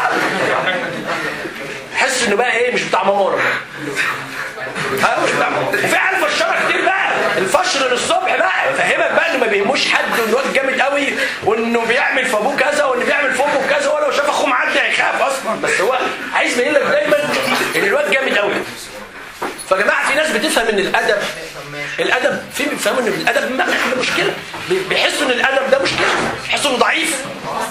يحس انه بقى ايه مش بتاع ماما ولا بابا. اه مش بتاع ماما وفي عيال فشاره كتير بقى الفشر للصبح بقى فهمك بقى انه ما بيهموش حد وانه واد جامد قوي وانه بيعمل في ابوه كذا وانه بيعمل في امه كذا ولو شاف اخوه معدي هيخاف اصلا بس هو عايز يبين لك دايما ان الواد جامد قوي فيا جماعه في ناس بتفهم ان الادب الادب في بيفهموا ان الادب ما عنده مشكله بي- بيحسوا ان الادب ده مشكله بيحسوا انه ضعيف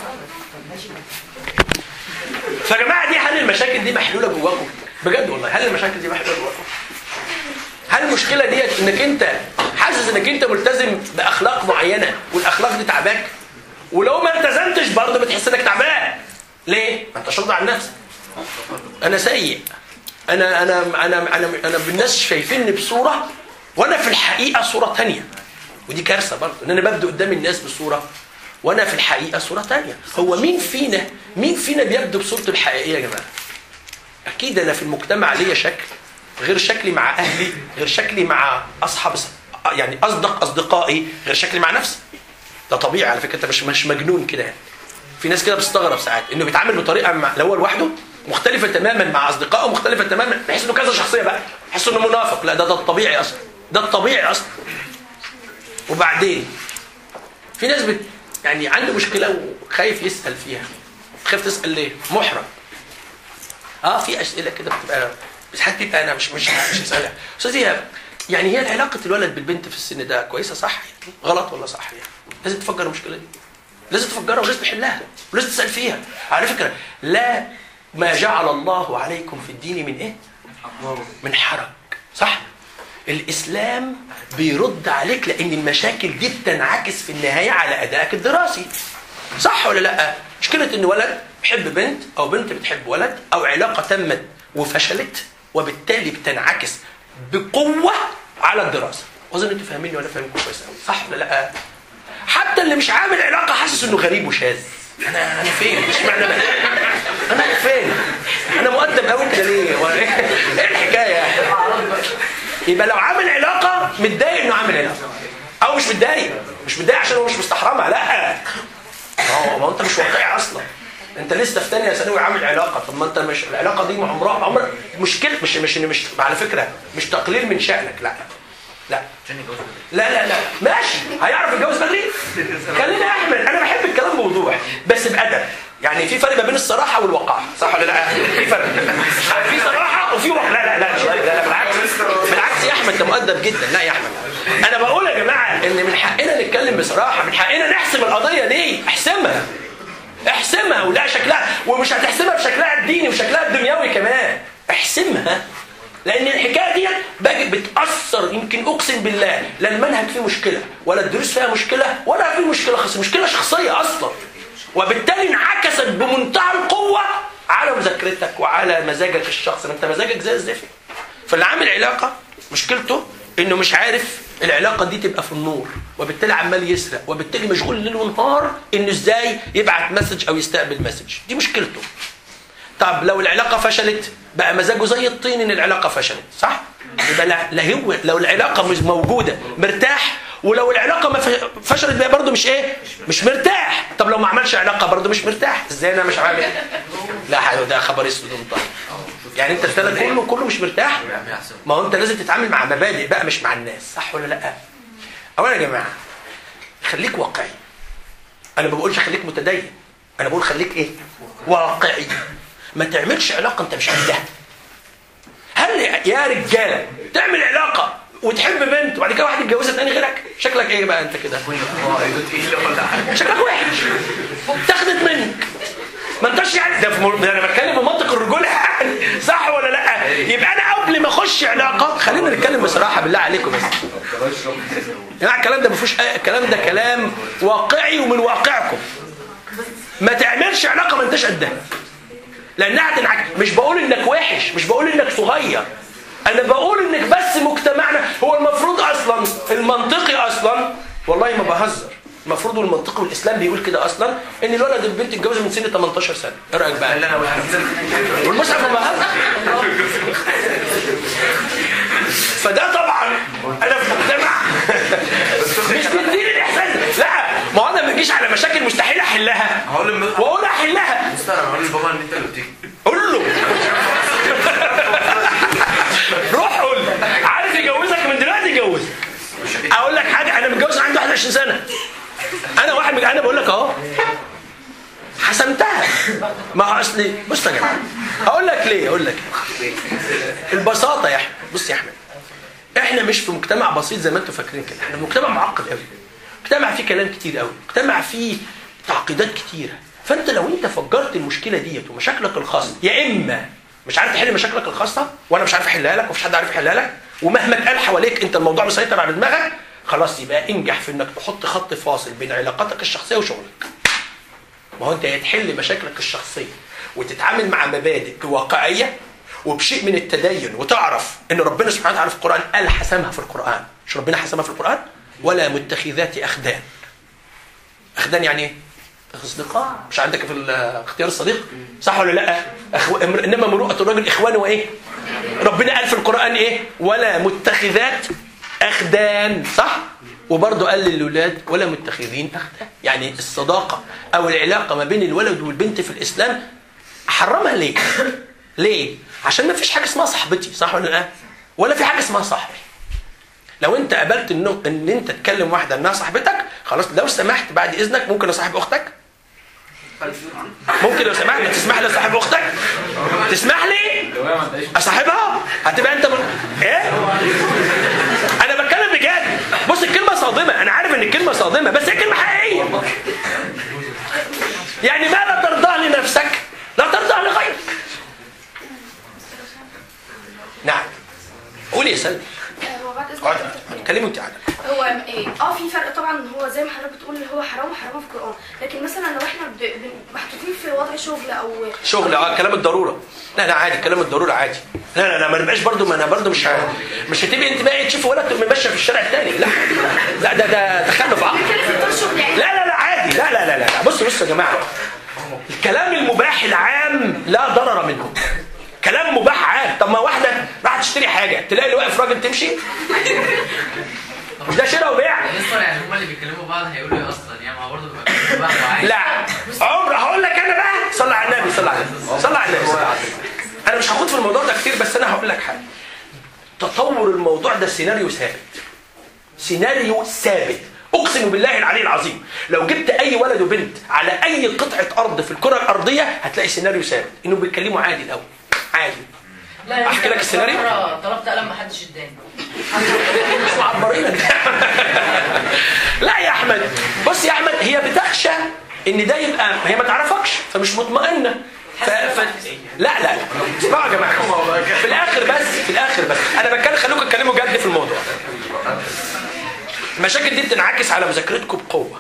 فيا جماعه دي حل المشاكل دي محلوله جواكم بجد والله هل المشاكل دي محلوله جواكم هل المشكله ديت انك انت حاسس انك انت ملتزم باخلاق معينه والاخلاق دي تعباك ولو ما التزمتش برضه بتحس انك تعبان ليه ما انتش راضي عن نفسك انا سيء انا انا انا انا انا الناس شايفيني بصوره وانا في الحقيقه صوره تانية ودي كارثه برضه ان انا ببدو قدام الناس بصوره وانا في الحقيقه صوره تانية هو مين فينا مين فينا بيبدو بصورته الحقيقيه يا جماعه اكيد انا في المجتمع ليا شكل غير شكلي مع اهلي غير شكلي مع اصحاب يعني اصدق اصدقائي غير شكلي مع نفسي ده طبيعي على فكره انت مش مش مجنون كده يعني. في ناس كده بتستغرب ساعات انه بيتعامل بطريقه مع لو هو لوحده مختلفه تماما مع اصدقائه مختلفه تماما بحيث انه كذا شخصيه بقى بحيث انه منافق لا ده ده الطبيعي اصلا ده الطبيعي اصلا وبعدين في ناس بت يعني عنده مشكله وخايف يسال فيها خايف تسال ليه محرج اه في اسئله كده بتبقى بس حتى بتبقى انا مش مش مش هسالها استاذ ايهاب يعني هي علاقه الولد بالبنت في السن ده كويسه صح يعني غلط ولا صح يعني لازم تفكر المشكله دي لازم تفكرها ولازم تحلها ولازم تسال فيها على فكره لا ما جعل الله عليكم في الدين من ايه من حرج صح الاسلام بيرد عليك لان المشاكل دي بتنعكس في النهايه على ادائك الدراسي صح ولا لا مشكله ان ولد بيحب بنت او بنت بتحب ولد او علاقه تمت وفشلت وبالتالي بتنعكس بقوه على الدراسه واظن انتوا فاهميني وانا فاهمكم كويس قوي صح ولا لا حتى اللي مش عامل علاقه حاسس انه غريب وشاذ انا انا فين اشمعنى انا انا فين انا مؤدب قوي كده ليه هو ايه إيه الحكايه يعني يبقى لو عامل علاقه متضايق انه عامل علاقه او مش متضايق مش متضايق عشان هو مش مستحرمها لا ما هو ما هو انت مش واقعي اصلا انت لسه في ثانيه ثانوي عامل علاقه طب ما انت مش العلاقه دي عمرها عمر مشكله مش مش مش على فكره مش تقليل من شانك لا لا لا لا لا ماشي هيعرف يتجوز بدري خلينا احمد انا بحب الكلام بوضوح بس بادب يعني في فرق ما بين الصراحه والوقاحه صح ولا لا في فرق في صراحه وفي وقاحه لا لا لا لا, لا بالعكس بالعكس يا احمد انت مؤدب جدا لا يا احمد انا بقول يا جماعه ان من حقنا نتكلم بصراحه من حقنا نحسم القضيه دي احسمها احسمها ولا شكلها ومش هتحسمها بشكلها الديني وشكلها الدنيوي كمان احسمها لان الحكايه دي باجي بتاثر يمكن اقسم بالله لا المنهج فيه مشكله ولا الدروس فيها مشكله ولا في مشكله خاصه مشكله شخصيه اصلا وبالتالي انعكست بمنتهى القوه على مذاكرتك وعلى مزاجك الشخصي ما انت مزاجك زي الزفت فاللي عامل علاقه مشكلته انه مش عارف العلاقه دي تبقى في النور وبالتالي عمال يسرق وبالتالي مشغول ليل ونهار انه ازاي يبعت مسج او يستقبل مسج دي مشكلته طب لو العلاقه فشلت بقى مزاجه زي الطين ان العلاقه فشلت صح يبقى لا, لا هو لو العلاقه مش موجوده مرتاح ولو العلاقه ما ف- فشلت بقى برضه مش ايه مش مرتاح طب لو ما عملش علاقه برضه مش مرتاح ازاي انا مش عامل لا حلو ده خبر اسود ومطلع يعني انت الثلاث كله كله مش مرتاح ما هو انت لازم تتعامل مع مبادئ بقى مش مع الناس صح ولا لا اولا يا جماعه خليك واقعي انا ما بقولش خليك متدين انا بقول خليك ايه واقعي ما تعملش علاقه انت مش قدها هل يا رجاله تعمل علاقه وتحب بنت وبعد كده واحد يتجوزها تاني غيرك شكلك ايه بقى انت كده شكلك وحش اتاخدت منك ما انتش يعني ده, في مر... ده انا بتكلم بمنطق الرجوله يعني صح ولا لا يبقى انا قبل ما اخش علاقه خلينا نتكلم بصراحه بالله عليكم بس يا جماعه الكلام ده ما فيهوش أي- الكلام ده كلام واقعي ومن واقعكم ما تعملش علاقه ما انتش قدها لانها هتنعكس مش بقول انك وحش مش بقول انك صغير انا بقول انك بس مجتمعنا هو المفروض اصلا المنطقي اصلا والله ما بهزر المفروض والمنطقي والاسلام بيقول كده اصلا ان الولد والبنت يتجوزوا من سن 18 سنه ايه رايك بقى لا والمصحف ما بهزر فده طبعا انا في مجتمع مش بيديني الاحساس لا ما هو انا ما بجيش على مشاكل مستحيل احلها
هقول للم-
واقول احلها
استنى هقول لبابا ان انت اللي بتيجي
قول له روح قول له عارف يجوزك من دلوقتي يجوزك اقول لك حاجه انا متجوز عندي 21 سنه انا واحد من انا بقول لك اهو حسمتها ما هو اصلي بص يا جماعه هقول لك ليه اقول لك البساطه يا احمد بص يا احمد احنا مش في مجتمع بسيط زي ما انتم فاكرين كده احنا في مجتمع معقد قوي مجتمع فيه كلام كتير قوي مجتمع فيه تعقيدات كتيره فانت لو انت فجرت المشكله ديت ومشاكلك الخاصه يا اما مش عارف تحل مشاكلك الخاصه وانا مش عارف احلها لك ومفيش حد عارف يحلها لك ومهما اتقال حواليك انت الموضوع مسيطر على دماغك خلاص يبقى انجح في انك تحط خط فاصل بين علاقاتك الشخصيه وشغلك ما هو انت يا تحل مشاكلك الشخصيه وتتعامل مع مبادئ بواقعيه وبشيء من التدين وتعرف ان ربنا سبحانه وتعالى في القران قال حسمها في القران مش ربنا حسمها في القران ولا متخذات اخدان اخدان يعني ايه اصدقاء مش عندك في ال- اختيار الصديق صح ولا لا أخو... امر- انما مروءه الرجل اخوانه وايه ربنا قال في القران ايه ولا متخذات اخدان صح وبرضه قال للولاد ولا متخذين اخدان يعني الصداقه او العلاقه ما بين الولد والبنت في الاسلام حرمها ليه ليه عشان ما فيش حاجه اسمها صاحبتي صح ولا لا ولا في حاجه اسمها صاحبي لو انت قبلت انه ان انت تكلم واحده انها صاحبتك خلاص لو سمحت بعد اذنك ممكن اصاحب اختك ممكن لو سمحت تسمح لي اصاحب اختك تسمح لي اصاحبها هتبقى انت من... ايه انا بتكلم بجد بص الكلمه صادمه انا عارف ان الكلمه صادمه بس هي كلمه حقيقيه يعني ما لا ترضاه لنفسك لا ترضاه لغيرك نعم قولي يا سلمى
هو بعد إذن
اقعد
حضرتك،
كلمي انت قاعده
هو
هو ايه اه في فرق طبعا هو زي ما حضرتك بتقول هو حرام وحرام في القران لكن مثلا لو احنا ب- ب- محطوطين في وضع شغل او
شغل اه كلام الضروره لا لا عادي كلام الضروره عادي لا لا لا ما نبقاش برضو ما انا برضو مش ه- مش هتبقي انت بقى تشوفي ولد تبقى ماشيه في الشارع الثاني لا لا ده ده تخلف عقل
كده في اطار شغل يعني
لا لا لا عادي لا لا لا لا بصوا بصوا يا جماعه الكلام المباح العام لا ضرر منه كلام مباح عام طب ما واحده راح تشتري حاجه تلاقي اللي واقف راجل تمشي مش ده شراء وبيع
لسه يعني هما اللي بيكلموا بعض هيقولوا ايه اصلا يعني ما هو برضه بيبقى بيكلموا بعض وعادي.
لا عمر هقول لك انا بقى صلى على النبي صلى على النبي صلى على النبي صلى على النبي. انا مش هاخد في الموضوع ده كتير بس انا هقول لك حاجه تطور الموضوع ده سيناريو ثابت سيناريو ثابت اقسم بالله العلي العظيم لو جبت اي ولد وبنت على اي قطعه ارض في الكره الارضيه هتلاقي سيناريو ثابت انهم بيتكلموا عادي الاول عادي
لا يا
أحكي لك
أستاذ،
السيناريو؟
مرة طلبت قلم محدش اداني
مش معبرينك لا يا احمد بص يا احمد هي بتخشى ان ده يبقى هي ما تعرفكش فمش مطمئنه ف... ف... لا لا لا اسمعوا يا جماعه في الاخر بس في الاخر بس انا بتكلم خليكم تتكلموا جد في الموضوع المشاكل دي بتنعكس على مذاكرتكم بقوه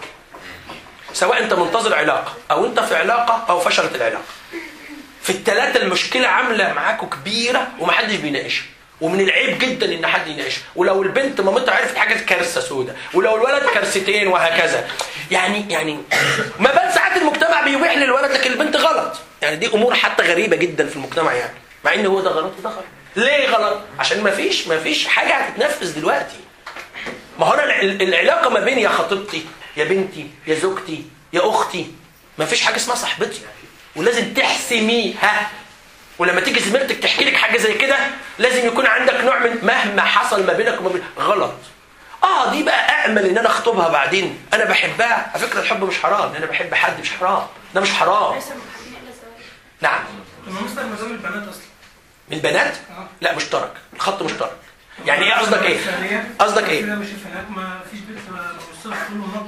سواء انت منتظر علاقه او انت في علاقه او فشلت العلاقه في الثلاثه المشكله عامله معاكم كبيره ومحدش بيناقشها ومن العيب جدا ان حد يناقشها ولو البنت مامتها عرفت حاجه كارثه سودة ولو الولد كارثتين وهكذا يعني يعني ما بال ساعات المجتمع بيبيح للولد لكن البنت غلط يعني دي امور حتى غريبه جدا في المجتمع يعني مع ان هو ده غلط وده غلط ليه غلط عشان ما فيش ما فيش حاجه هتتنفذ دلوقتي ما هو انا الع- العلاقه ما بين يا خطيبتي يا بنتي يا زوجتي يا اختي ما فيش حاجه اسمها صاحبتي ولازم تحسميها ولما تيجي زميلتك تحكي لك حاجه زي كده لازم يكون عندك نوع من مهما حصل ما بينك وما بين غلط اه دي بقى امل ان انا اخطبها بعدين انا بحبها على فكره الحب مش حرام ان انا بحب حد مش حرام ده مش حرام
ليس المحرمين الا الزواج
نعم
طب ما مستر نظام البنات اصلا
من بنات لا مشترك الخط مشترك يعني ايه قصدك ايه قصدك ايه
كده مش الفنات ما فيش بنت ما بص لها تقول له نق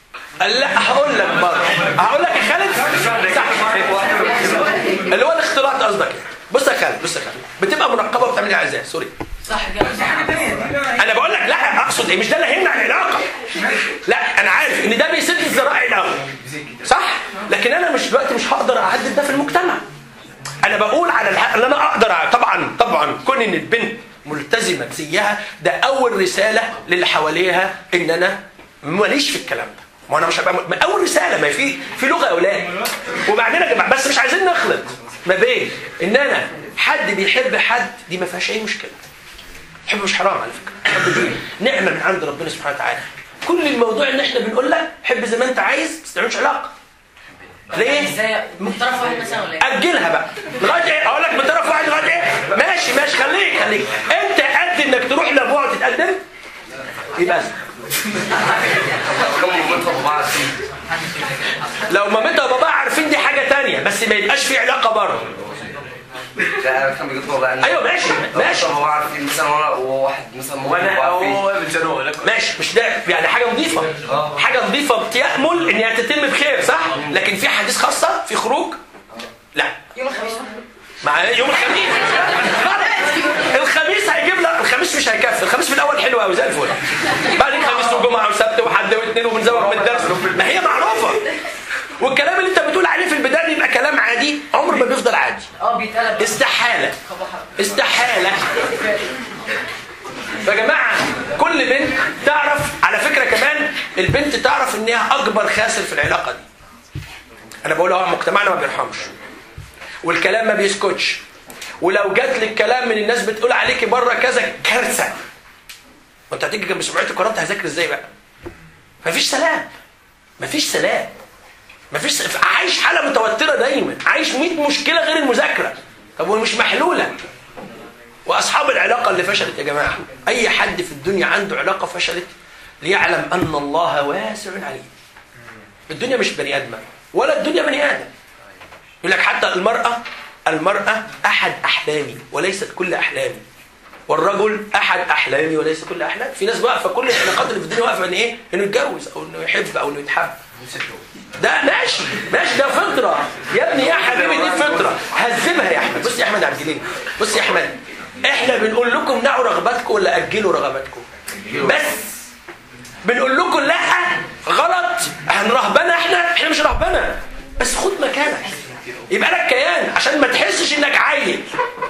لا هقول لك برضه هقول لك يا خالد صح اللي هو الاختلاط قصدك يعني. بص يا خالد بص يا خالد بتبقى منقبه وبتعمل ايه عايزاه سوري
صح كده
حاجه ثانيه دي بقى
انا بقول لك لا اقصد ايه مش ده اللي هيمنع العلاقه لا انا عارف ان ده بيسد الذرائع الاول صح لكن انا مش دلوقتي مش هقدر اعدل ده في المجتمع انا بقول على الحق اللي انا اقدر أع- طبعا طبعا كون ان البنت ملتزمه بزيها ده اول رساله للي حواليها ان انا ماليش في الكلام ده ما انا مش هبقى م- اول رساله ما في في لغه يا اولاد وبعدين يا جماعه بس مش عايزين نخلط ما بين ان انا حد بيحب حد دي ما فيهاش اي مشكله الحب مش حرام على فكره الحب دي نعمه من عند ربنا سبحانه وتعالى كل الموضوع ان احنا بنقول لك حب زي ما انت عايز بس ما تعملش علاقه ليه؟
ازاي من طرف واحد مثلا ولا ايه؟
اجلها بقى لغايه ايه اقول لك بطرف واحد لغايه ايه ماشي ماشي خليك خليك انت قد انك تروح لابوها وتتقدم يبقى أزمة. لو مامتها وباباها عارفين دي حاجه تانية بس ما يبقاش في علاقه بره
لا انا كان بيجي والله انا
ايوه ماشي ماشي
هو عارف إيه مثلا وانا وواحد مثلا ممكن
وانا
يبقى عارفين.
هو ماشي مش ده يعني حاجه نظيفه حاجه نظيفه بتامل ان هي تتم بخير صح لكن في حديث خاصه في خروج لا
يوم الخميس
مع يوم الخميس الخميس هيجيب لك الخميس مش هيكفي الخميس في الاول حلو قوي زي الفل بعدين خميس وجمعه وسبت وحد واثنين وبنزوغ من الدرس ما هي معروفه والكلام اللي انت بتقول عليه في البدايه يبقى كلام عادي عمره ما بيفضل عادي
اه بيتقلب
استحاله
قباحة.
استحاله يا جماعه كل بنت تعرف على فكره كمان البنت تعرف انها اكبر خاسر في العلاقه دي انا بقول اهو مجتمعنا ما بيرحمش والكلام ما بيسكتش ولو جات لك كلام من الناس بتقول عليكي بره كذا كارثه وانت هتيجي جنب سمعتك قررت هذاكر ازاي بقى مفيش سلام مفيش سلام مفيش عايش حاله متوتره دايما عايش 100 مشكله غير المذاكره طب ومش محلوله واصحاب العلاقه اللي فشلت يا جماعه اي حد في الدنيا عنده علاقه فشلت ليعلم ان الله واسع عليم الدنيا مش بني ادم ولا الدنيا بني ادم يقول لك حتى المراه المراه احد احلامي وليست كل احلامي والرجل احد احلامي وليس كل احلامي في ناس واقفه كل العلاقات اللي في الدنيا واقفه ان ايه انه يتجوز او انه يحب او انه يتحب ده ماشي ماشي ده فطره يا ابني يا حبيبي دي فطره هذبها يا احمد بص يا احمد عبد الجليل بص يا احمد احنا بنقول لكم نعوا رغباتكم ولا اجلوا رغباتكم بس بنقول لكم لا غلط هنرهبنا احنا احنا مش رهبنه بس خد مكانك يبقى لك كيان عشان ما تحسش انك عيل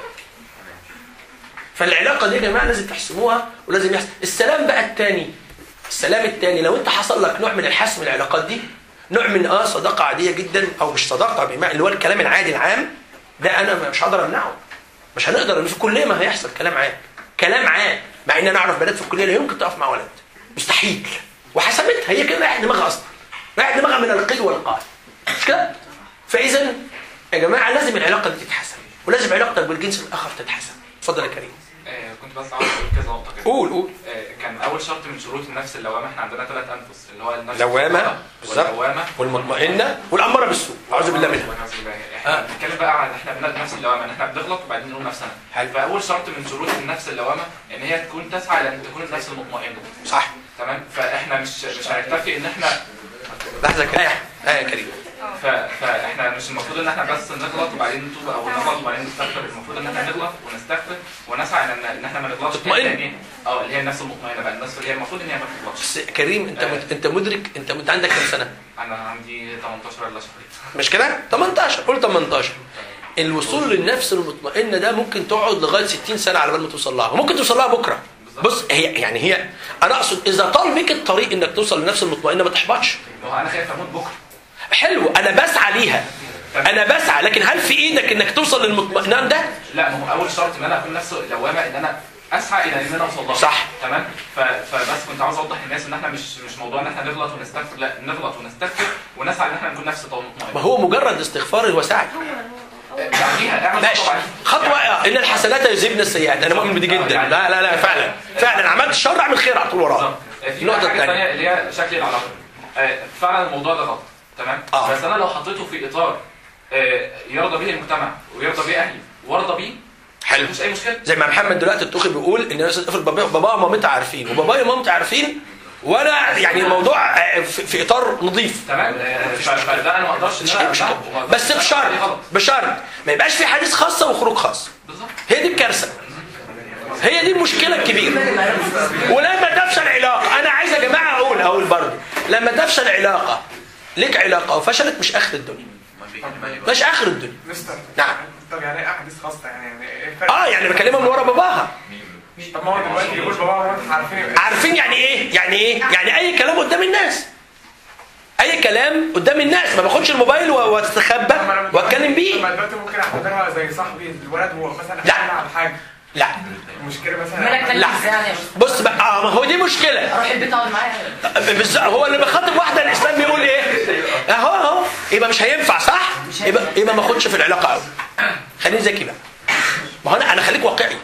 فالعلاقه دي يا جماعه لازم تحسموها ولازم يحصل السلام بقى التاني السلام التاني لو انت حصل لك نوع من الحسم العلاقات دي نوع من اه صداقه عاديه جدا او مش صداقه بمعنى اللي هو الكلام العادي العام ده انا مش هقدر امنعه مش هنقدر ان في الكليه ما هيحصل كلام عام كلام عام مع ان انا اعرف بنات في الكليه لا يمكن تقف مع ولد مستحيل وحسبتها هي كده رايح دماغها اصلا رايح دماغها من القيل والقال مش كده فاذا يا جماعه لازم العلاقه دي تتحسن ولازم علاقتك بالجنس الاخر تتحسن اتفضل يا كريم
آه، كنت بس عاوز اقول كذا نقطه كده
قول قول
آه، كان اول شرط من شروط النفس اللوامه احنا عندنا ثلاث انفس اللي هو النفس
لوامه
المطلقة
بالظبط
واللوامه
والمطمئنه والاماره بالسوء اعوذ بالله منها
والعياذ بالله. احنا بنتكلم بقى عن احنا بنات نفس اللوامه ان احنا بنغلط وبعدين نقول نفسنا
حلو.
فاول شرط من شروط النفس اللوامه ان هي تكون تسعى الى ان تكون النفس المطمئنه
صح
تمام فاحنا مش مش هنكتفي ان احنا
لحظه كده ايه يا كريم
ف... فاحنا مش المفروض ان احنا بس نغلط وبعدين نتوب او نغلط وبعدين نستغفر المفروض ان احنا نغلط ونستغفر ونسعى ان ان احنا ما نغلطش
تطمئن.
تاني. اه اللي هي النفس المطمئنه بقى النفس اللي هي المفروض ان هي ما تغلطش
بس كريم انت مت... انت مدرك انت انت عندك كام سنه
انا عندي 18 ولا شهرين
مش كده 18 قول 18 الوصول للنفس المطمئنه ده ممكن تقعد لغايه 60 سنه على بال ما توصل لها وممكن توصل لها بكره بص هي يعني هي انا اقصد اذا طال بك الطريق انك توصل للنفس المطمئنه ما تحبطش
ما هو انا خايف اموت بكره
حلو انا بسعى ليها انا بسعى لكن هل في ايدك انك توصل للمطمئنان ده
لا ما هو اول شرط ان انا اكون نفس لوامه ان انا اسعى الى ان انا اوصل لها
صح.
تمام ف... فبس كنت عاوز اوضح للناس ان احنا مش مش موضوع ان احنا نغلط ونستغفر لا نغلط ونستغفر ونسعى ان احنا نكون نفس
ما
مطمئنه
هو مجرد استغفار هو سعي
بعديها اعمل
ماشي
خطوه
خطوه ان الحسنات يذهبن السيئات انا مؤمن بدي جدا لا لا لا فعلا فعلا عملت الشر اعمل خير على طول وراه
بالظبط في
النقطه
بقى حاجه
الثانيه
ثانيه اللي هي شكل العلاقه آه، فعلا الموضوع ده غلط تمام
آه.
بس انا لو حطيته في اطار آه، يرضى به المجتمع ويرضى به اهلي وارضى بيه
حلو
مفيش اي مشكله
زي ما محمد دلوقتي الطوخي بيقول ان الناس افرض بابا بابا ومامتها عارفين وبابايا ومامتي عارفين وانا يعني الموضوع آه، في في اطار نظيف
تمام آه، ف- فده انا ما اقدرش ان
مش
انا
مش
أمنعه،
كده.
وما أقدرش
بس
إن أنا
بشرط
أخليه غلط.
بشرط ما يبقاش في حديث خاصه وخروج خاص
بالظبط
هي دي الكارثه هي دي المشكله الكبيره ولما تفشل علاقه انا عايز يا جماعه اقول اقول برضه لما تفشل علاقه ليك علاقه وفشلت مش اخر الدنيا مش اخر الدنيا
مستر
نعم
طب يعني ايه احاديث خاصه يعني يعني ايه الفرق؟
اه يعني بكلمها من ورا باباها
طب ما هو دلوقتي يقول بابا وماما عارفين يبقى
عارفين يعني ايه يعني ايه يعني اي كلام قدام الناس اي كلام قدام الناس ما باخدش الموبايل و- واستخبى واتكلم بيه
طب دلوقتي ممكن اعتبرها زي صاحبي الولد هو مثلا
لا.
حكى على حاجه
لا
المشكله مثلا
مالك تاني
لا.
ازاي يعني يا أستاذ؟
بص بقى اه ما هو دي مشكله
اروح البيت اقعد معايا
بالظبط هو اللي بيخاطب واحده الاسلام بيقول ايه اهو اهو يبقى مش هينفع صح يبقى يبقى ما اخدش في العلاقه قوي خليني ذكي بقى ما هو انا انا خليك واقعي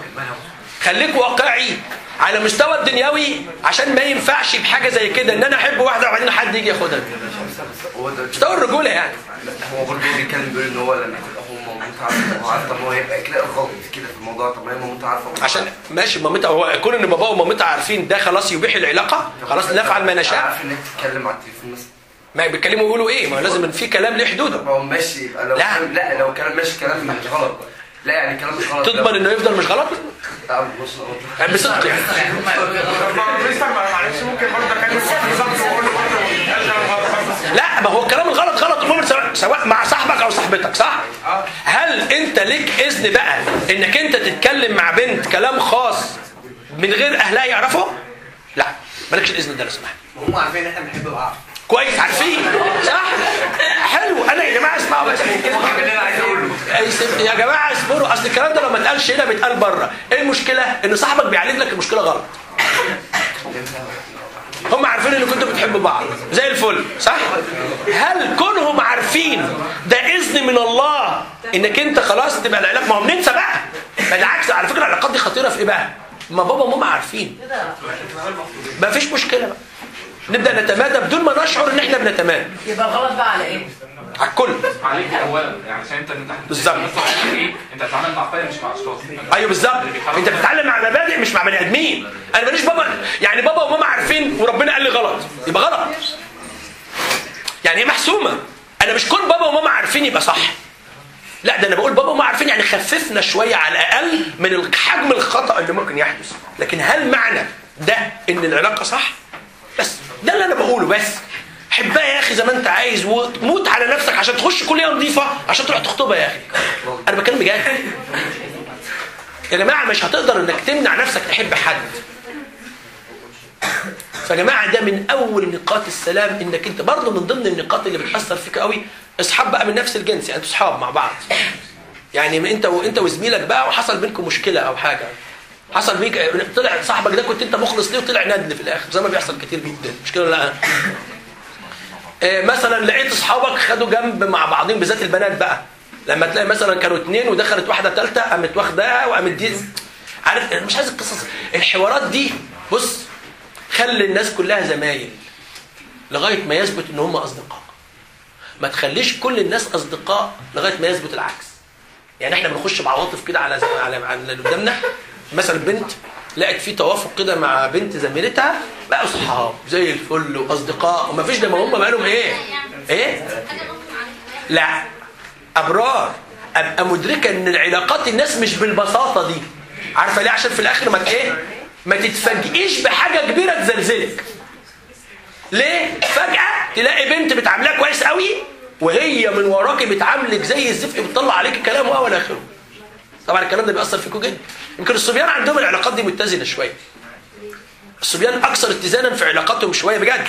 خليك واقعي على مستوى الدنيوي عشان ما ينفعش بحاجه زي كده ان انا احب واحده وبعدين حد يجي ياخدها
هو ده
مستوى الرجوله يعني
هو برضه بيتكلم بيقول ان هو لما تبقى هو مامته عارفه هو عارف طب ما هو هيبقى كده غلط كده في الموضوع طب ما هي مامته عارفه وهو
عشان
عارف.
ماشي مامتها هو يكون ان باباه ومامتها عارفين ده خلاص يبيح العلاقه خلاص نفعل ما نشاء
عارف انك تتكلم على التليفون مثلا
ما بيتكلموا يقولوا ايه ما هو لازم إن في كلام ليه حدوده
طب هو ماشي يبقى لو
لا.
كلام لا لو كلام ماشي كلام مش غلط لا يعني كلام مش غلط
تضمن انه يفضل مش غلط
لا بص
يعني بصدق يعني
يعني هم يقولوا لي غلط.
طب ما مستر ما- معلش ممكن برضه اكلم بالظبط واقول له برضه قال كلام غلط برضه.
لا ما هو الكلام الغلط غلط عموما سواء, سواء مع صاحبك او صاحبتك صح؟
اه
هل انت ليك اذن بقى انك انت تتكلم مع بنت كلام خاص من غير اهلها يعرفوا؟ لا مالكش الاذن ده لو سمحت
هم عارفين ان احنا بنحب بعض
كويس عارفين صح؟ حلو انا يا جماعه اسمعوا بس
اللي انا عايز اقوله
أي سب- يا جماعه اصبروا اصل الكلام ده لو ما اتقالش هنا بيتقال بره ايه المشكله ان صاحبك بيعالج لك المشكله غلط هم عارفين ان كنتوا بتحبوا بعض زي الفل صح هل كونهم عارفين ده اذن من الله انك انت خلاص تبقى العلاقه ما هو بننسى بقى ما بالعكس على فكره العلاقات دي خطيره في ايه بقى ما بابا وماما عارفين ما فيش مشكله بقى نبدا نتمادى بدون ما نشعر ان احنا بنتمادى
يبقى الغلط بقى على ايه؟
على الكل
عليك اولا يعني عشان انت انت
بالظبط.
ايه انت بتتعامل مع قيم مش مع اشخاص
ايوه بالظبط انت بتتعلم مع مبادئ مش مع بني ادمين انا ماليش بابا يعني بابا وماما عارفين وربنا قال لي غلط يبقى غلط يعني هي محسومه انا مش كل بابا وماما عارفين يبقى صح لا ده انا بقول بابا وماما عارفين يعني خففنا شويه على الاقل من حجم الخطا اللي ممكن يحدث لكن هل معنى ده ان العلاقه صح ده اللي انا بقوله بس حبها يا اخي زي ما انت عايز وتموت على نفسك عشان تخش كليه نظيفه عشان تروح تخطبها يا اخي انا بتكلم بجد يا جماعه مش هتقدر انك تمنع نفسك تحب حد فيا جماعه ده من اول نقاط السلام انك انت برضه من ضمن النقاط اللي بتاثر فيك قوي اصحاب بقى من نفس الجنس يعني انتوا اصحاب مع بعض يعني ما انت وانت وزميلك بقى وحصل بينكم مشكله او حاجه حصل بيك طلع صاحبك ده كنت انت مخلص ليه وطلع ندل في الاخر زي ما بيحصل كتير جدا مش كده ولا لا آه، مثلا لقيت اصحابك خدوا جنب مع بعضهم بالذات البنات بقى لما تلاقي مثلا كانوا اتنين ودخلت واحده ثالثه قامت واخداها وقامت دي عارف أنا مش عايز القصص الحوارات دي بص خلي الناس كلها زمايل لغايه ما يثبت ان هم اصدقاء ما تخليش كل الناس اصدقاء لغايه ما يثبت العكس يعني احنا بنخش بعواطف كده على على على اللي قدامنا مثلا بنت لقت في توافق كده مع بنت زميلتها بقوا اصحاب زي الفل واصدقاء وما فيش ده ما هم بقالهم ايه؟ ايه؟ لا ابرار ابقى مدركه ان العلاقات الناس مش بالبساطه دي عارفه ليه عشان في الاخر ما ت- ايه ما تتفاجئيش بحاجه كبيره تزلزلك ليه فجاه تلاقي بنت بتعاملها كويس قوي وهي من وراكي بتعاملك زي الزفت بتطلع عليكي كلام والى اخره طبعا الكلام ده بيأثر فيكم جدا يمكن الصبيان عندهم العلاقات دي متزنه شويه الصبيان اكثر اتزانا في علاقاتهم شويه بجد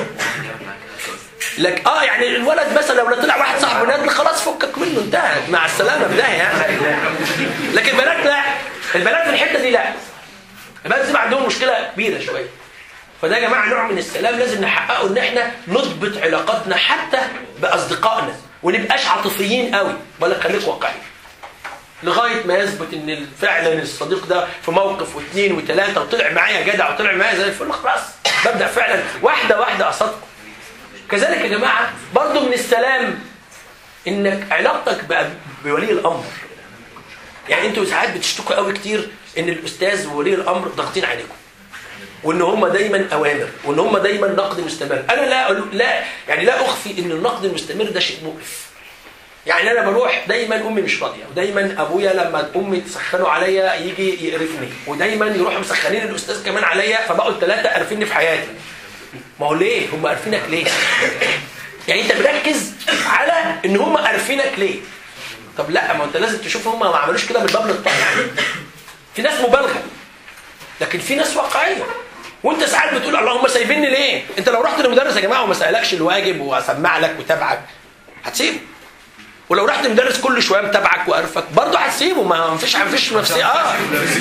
لك اه يعني الولد مثلا لو طلع واحد صاحبه نادل خلاص فكك منه انتهت مع السلامه بدايه يعني لكن البنات لا البنات في الحته دي لا البنات دي عندهم مشكله كبيره شويه فده يا جماعه نوع من السلام لازم نحققه ان احنا نضبط علاقاتنا حتى باصدقائنا ونبقاش عاطفيين قوي ولا خليك واقعي لغايه ما يثبت ان فعلا الصديق ده في موقف واثنين وثلاثه وطلع معايا جدع وطلع معايا زي الفل خلاص ببدا فعلا واحده واحده اصدقه كذلك يا جماعه برضو من السلام انك علاقتك بأب- بولي الامر يعني انتوا ساعات بتشتكوا قوي كتير ان الاستاذ وولي الامر ضاغطين عليكم وان هم دايما اوامر وان هم دايما نقد مستمر انا لا لا يعني لا اخفي ان النقد المستمر ده شيء مؤلم يعني انا بروح دايما امي مش راضيه ودايما ابويا لما امي تسخنوا عليا يجي يقرفني ودايما يروحوا مسخنين الاستاذ كمان عليا فبقوا الثلاثه قارفيني في حياتي ما هو ليه هم قارفينك ليه يعني انت مركز على ان هم قارفينك ليه طب لا ما انت لازم تشوف هم ما عملوش كده من باب الطمع في ناس مبالغه لكن في ناس واقعيه وانت ساعات بتقول اللهم سايبيني ليه انت لو رحت لمدرس يا جماعه وما سالكش الواجب واسمع لك وتابعك هتسيبه ولو رحت لمدرس كل شويه متابعك وقرفك برضه هتسيبه ما فيش ما فيش نفسي اه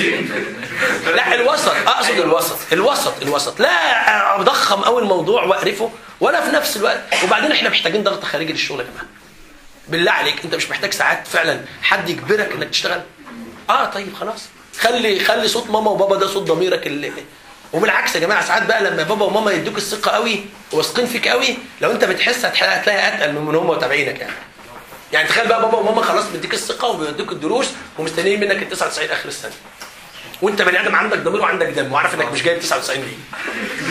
لا الوسط اقصد الوسط الوسط الوسط لا اضخم قوي الموضوع واقرفه ولا في نفس الوقت وبعدين احنا محتاجين ضغط خارجي للشغل يا جماعه بالله عليك انت مش محتاج ساعات فعلا حد يجبرك انك تشتغل اه طيب خلاص خلي خلي صوت ماما وبابا ده صوت ضميرك اللي وبالعكس يا جماعه ساعات بقى لما بابا وماما يدوك الثقه قوي واثقين فيك قوي لو انت بتحس هتح- هتلاقي اتقل من هم متابعينك يعني يعني تخيل بقى بابا وماما خلاص بيديك الثقه وبيدوك الدروس ومستنيين منك ال 99 اخر السنه وانت بني ادم عندك ضمير وعندك دم وعارف انك مش جايب 99 ليه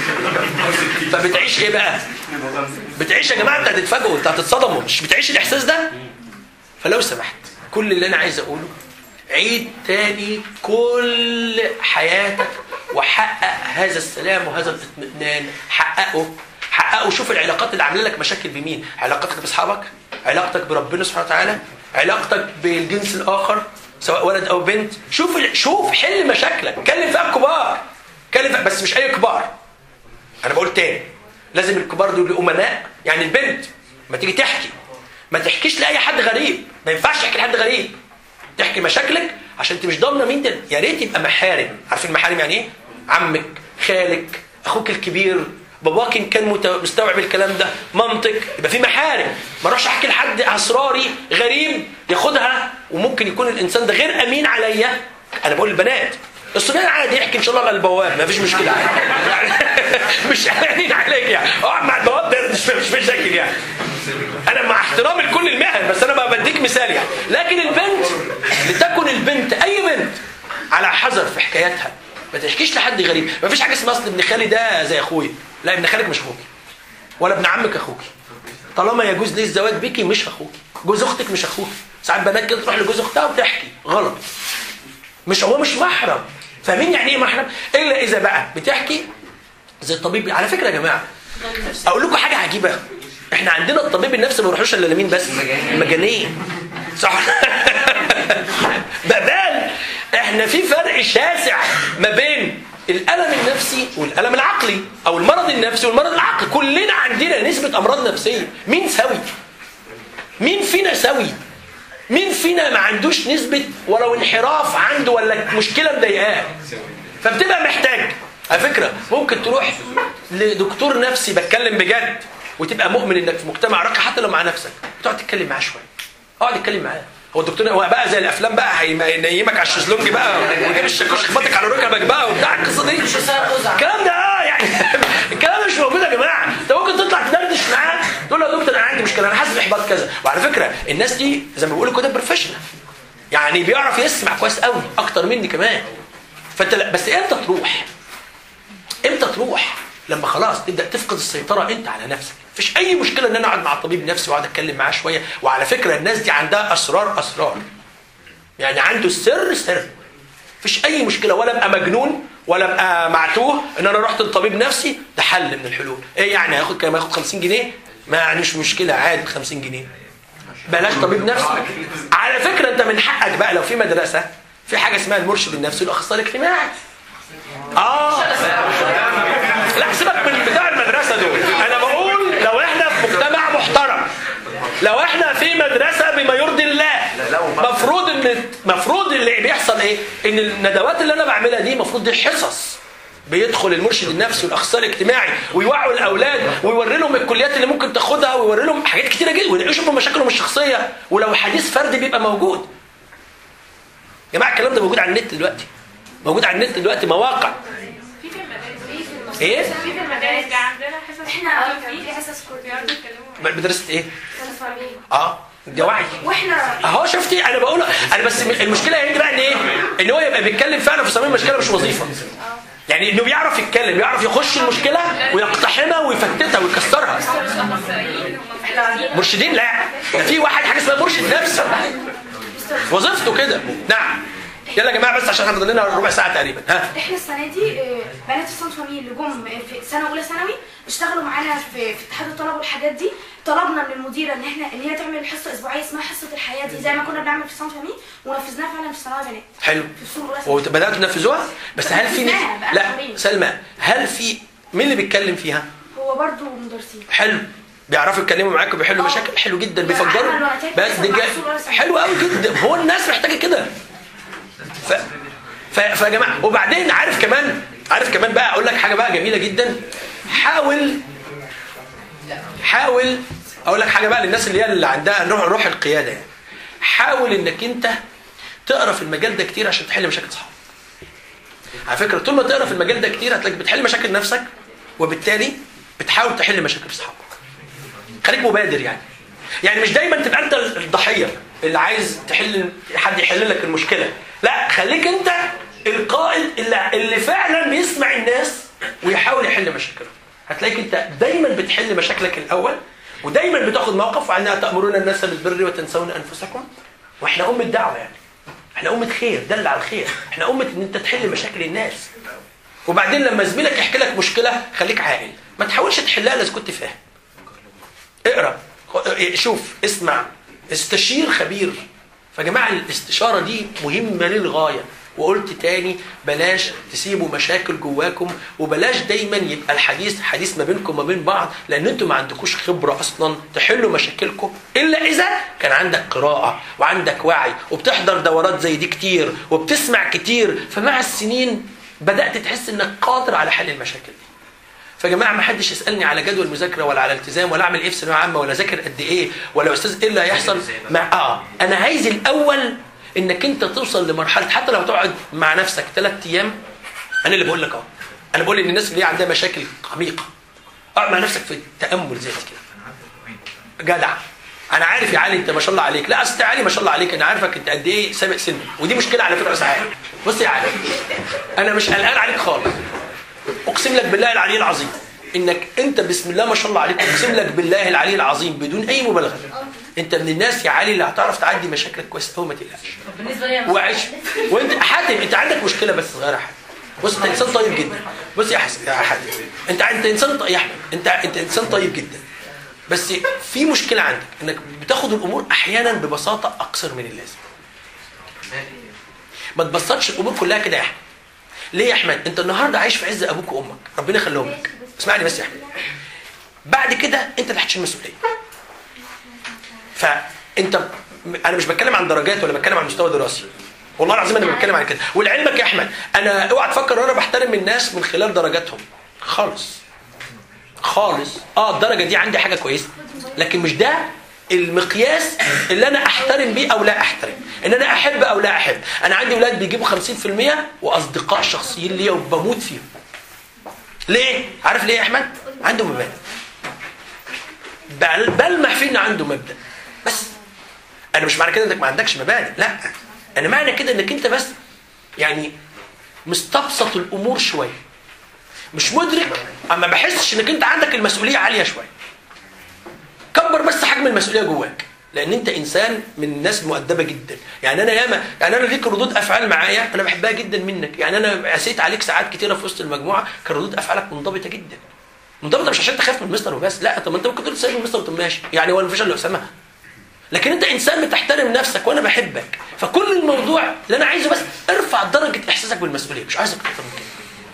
فبتعيش ايه بقى بتعيش يا جماعه انت هتتفاجئوا انت هتتصدموا مش بتعيش الاحساس ده فلو سمحت كل اللي انا عايز اقوله عيد تاني كل حياتك وحقق هذا السلام وهذا الاطمئنان حققه حققه شوف العلاقات اللي عامله لك مشاكل بمين علاقتك باصحابك علاقتك بربنا سبحانه وتعالى علاقتك بالجنس الاخر سواء ولد او بنت شوف ال- شوف حل مشاكلك كلم فيها الكبار كلم فيها بس مش اي كبار انا بقول تاني لازم الكبار دول يبقوا امناء يعني البنت ما تيجي تحكي ما تحكيش لاي حد غريب ما ينفعش تحكي لحد غريب تحكي مشاكلك عشان انت مش ضامنه مين ده يا ريت يبقى محارم عارفين المحارم يعني ايه عمك خالك اخوك الكبير باباك ان كان مت- مستوعب الكلام ده منطق يبقى في محارم ما اروحش احكي لحد اسراري غريب ياخدها وممكن يكون الانسان ده غير امين عليا انا بقول البنات الصبيان عادي يحكي ان شاء الله على البواب ما فيش مشكله عادي مش امين عليك يعني اقعد مع البواب ده مش مش مشاكل يعني انا مع احترامي لكل المهن بس انا بقى بديك مثال يعني لكن البنت لتكن البنت اي بنت على حذر في حكاياتها ما تحكيش لحد غريب ما فيش حاجه اسمها اصل ابن خالي ده زي اخويا لا ابن خالك مش اخوكي ولا ابن عمك اخوكي طالما يجوز ليه الزواج بيكي مش اخوكي جوز اختك مش اخوكي ساعات بنات كده تروح لجوز اختها وتحكي غلط مش هو مش محرم فاهمين يعني ايه محرم الا اذا بقى بتحكي زي الطبيب على فكره يا جماعه اقول لكم حاجه عجيبه احنا عندنا الطبيب النفسي ما بيروحوش الا لمين بس مجانين صح بقبال احنا في فرق شاسع ما بين الالم النفسي والالم العقلي او المرض النفسي والمرض العقلي كلنا عندنا نسبه امراض نفسيه مين سوي مين فينا سوي مين فينا ما عندوش نسبه ولو انحراف عنده ولا مشكله مضايقاه فبتبقى محتاج على فكره ممكن تروح لدكتور نفسي بتكلم بجد وتبقى مؤمن انك في مجتمع راقي حتى لو مع نفسك تقعد تتكلم معاه شويه اقعد اتكلم معاه هو الدكتور هو بقى زي الافلام بقى هينيمك على الشезлونج بقى ويجيب الشاكوش يخبطك على ركبك بقى وبتاع القصه دي الكلام ده اه يعني الكلام ده مش موجود يا جماعه انت ممكن تطلع تدردش معاه تقول له يا دكتور انا عندي مشكله انا حاسس باحباط كذا وعلى فكره الناس دي زي ما بيقولوا كده بروفيشنال يعني بيعرف يسمع كويس قوي اكتر مني كمان فانت لا بس امتى تروح امتى تروح لما خلاص تبدا تفقد السيطره انت على نفسك مفيش اي مشكله ان انا اقعد مع الطبيب نفسي واقعد اتكلم معاه شويه وعلى فكره الناس دي عندها اسرار اسرار يعني عنده السر سر مفيش اي مشكله ولا ابقى مجنون ولا ابقى معتوه ان انا رحت لطبيب نفسي ده حل من الحلول ايه يعني هاخد كام هاخد 50 جنيه ما يعنيش مشكله عادي 50 جنيه بلاش طبيب نفسي على فكره انت من حقك بقى لو في مدرسه في حاجه اسمها المرشد النفسي والاخصائي الاجتماعي اه لا سيبك من بتاع المدرسه دول انا بقول لو احنا في مجتمع محترم لو احنا في مدرسه بما يرضي الله مفروض ان مفروض اللي بيحصل ايه ان الندوات اللي انا بعملها دي مفروض دي حصص بيدخل المرشد النفسي والاخصائي الاجتماعي ويوعوا الاولاد ويوري لهم الكليات اللي ممكن تاخدها ويوري لهم حاجات كتيره جدا ويشوفوا مشاكلهم الشخصيه ولو حديث فردي بيبقى موجود يا جماعه الكلام ده موجود على النت دلوقتي موجود على النت دلوقتي مواقع
في في المدارس
ايه
في في المدارس
ده عندنا حصص
احنا في حصص كل
بيقعدوا يتكلموا
مدرسه ايه
كانوا فاهمين
اه ده وعي
واحنا
اهو شفتي انا بقول انا بس المشكله هنا بقى ان ايه ان هو يبقى بيتكلم فعلا في صميم المشكله مش وظيفه يعني انه بيعرف يتكلم بيعرف يخش المشكله ويقتحمها ويفتتها ويكسرها مرشدين لا ده في واحد حاجه اسمها مرشد نفسي وظيفته كده نعم يلا يا جماعه بس عشان هنفضل لنا ربع ساعه تقريبا ها
احنا السنه دي آه، بنات الصنف فاميلي اللي جم في سنه اولى ثانوي اشتغلوا معانا في في اتحاد الطلبه والحاجات دي طلبنا من المديره ان احنا ان هي تعمل حصه اسبوعيه اسمها حصه الحياه دي زي ما كنا بنعمل في الصنف فاميلي ونفذناها فعلا في ثانوي بنات
حلو
في السوق الاولى ثانوي.
وبداتوا تنفذوها بس هل في
نفذناها بقى
لا
شهرين.
سلمى هل في مين اللي بيتكلم فيها
هو برضو مدرسين
حلو بيعرفوا يتكلموا معاك وبيحلوا
آه.
مشاكل حلو جدا
يعني
بيفجروا
عملوا نتائج
بس
أحسن
دي
مع
جاي-
السوق ولا سنة.
حلو قوي جدا هو الناس محتاجه كده ف... ف... فيا جماعه وبعدين عارف كمان عارف كمان بقى اقول لك حاجه بقى جميله جدا حاول حاول اقول لك حاجه بقى للناس اللي هي اللي عندها روح روح القياده يعني حاول انك انت تقرا في المجال ده كتير عشان تحل مشاكل صحابك على فكره طول ما تقرا في المجال ده كتير هتلاقيك بتحل مشاكل نفسك وبالتالي بتحاول تحل مشاكل صحابك خليك مبادر يعني يعني مش دايما تبقى انت الضحيه اللي عايز تحل حد يحل لك المشكله لا خليك انت القائد اللي, اللي فعلا بيسمع الناس ويحاول يحل مشاكلهم هتلاقيك انت دايما بتحل مشاكلك الاول ودايما بتاخد موقف وعنها تامرون الناس بالبر وتنسون انفسكم واحنا امه دعوه يعني احنا امه خير دل على الخير احنا امه ان انت تحل مشاكل الناس وبعدين لما زميلك يحكي لك مشكله خليك عاقل ما تحاولش تحلها الا اذا كنت فاهم اقرا شوف اسمع استشير خبير فجماعة الاستشارة دي مهمة للغاية وقلت تاني بلاش تسيبوا مشاكل جواكم وبلاش دايما يبقى الحديث حديث ما بينكم وما بين بعض لان انتوا ما عندكوش خبرة اصلا تحلوا مشاكلكم الا اذا كان عندك قراءة وعندك وعي وبتحضر دورات زي دي كتير وبتسمع كتير فمع السنين بدأت تحس انك قادر على حل المشاكل دي فيا جماعه ما حدش يسالني على جدول مذاكره ولا على التزام ولا اعمل ايه في ثانويه عامه ولا ذاكر قد ايه ولا يا استاذ ايه اللي هيحصل مع اه انا عايز الاول انك انت توصل لمرحله حتى لو تقعد مع نفسك ثلاث ايام انا اللي بقول لك اهو انا بقول ان الناس اللي هي عندها مشاكل عميقه اقعد مع نفسك في تامل ذاتي كده جدع انا عارف يا علي انت ما شاء الله عليك لا اصل يا علي ما شاء الله عليك انا عارفك انت قد ايه سابق سنك ودي مشكله على فكره ساعات بص يا علي انا مش قلقان عليك خالص اقسم لك بالله العلي العظيم انك انت بسم الله ما شاء الله عليك اقسم لك بالله العلي العظيم بدون اي مبالغه انت من الناس يا علي اللي هتعرف تعدي مشاكلك كويس قوي ما تقلقش
بالنسبه لي
وعيش وانت حاتم انت عندك مشكله بس صغيره حاتم بص انت انسان طيب جدا بص يا حسن يا حسن انت انت انسان طيب يا احمد انت انت انسان طيب جدا بس في مشكله عندك انك بتاخد الامور احيانا ببساطه اكثر من اللازم ما تبسطش الامور كلها كده يا احمد ليه يا احمد انت النهارده عايش في عز ابوك وامك ربنا يخليهم لك اسمعني بس يا احمد بعد كده انت اللي هتشيل المسؤوليه فانت انا مش بتكلم عن درجات ولا بتكلم عن مستوى دراسي والله العظيم انا بتكلم عن كده ولعلمك يا احمد انا اوعى تفكر ان انا بحترم الناس من خلال درجاتهم خالص خالص اه الدرجه دي عندي حاجه كويسه لكن مش ده المقياس اللي انا احترم بيه او لا احترم ان انا احب او لا احب انا عندي اولاد بيجيبوا 50% واصدقاء شخصيين ليا وبموت فيهم ليه عارف ليه يا احمد عنده مبادئ بل- بلمح فيه ان عنده مبدا بس انا مش معنى كده انك ما عندكش مبادئ لا انا معنى كده انك انت بس يعني مستبسط الامور شويه مش مدرك اما بحسش انك انت عندك المسؤوليه عاليه شويه كبر بس حجم المسؤوليه جواك لان انت انسان من الناس مؤدبه جدا يعني انا ياما يعني انا ليك ردود افعال معايا انا بحبها جدا منك يعني انا قسيت عليك ساعات كتيره في وسط المجموعه كان ردود افعالك منضبطه جدا منضبطه مش عشان تخاف من المستر وبس لا طب ما انت ممكن تقول سيب المستر وتقوم ماشي يعني هو مفيش الا اسامه لكن انت انسان بتحترم نفسك وانا بحبك فكل الموضوع اللي انا عايزه بس ارفع درجه احساسك بالمسؤوليه مش عايزك اكتر من كده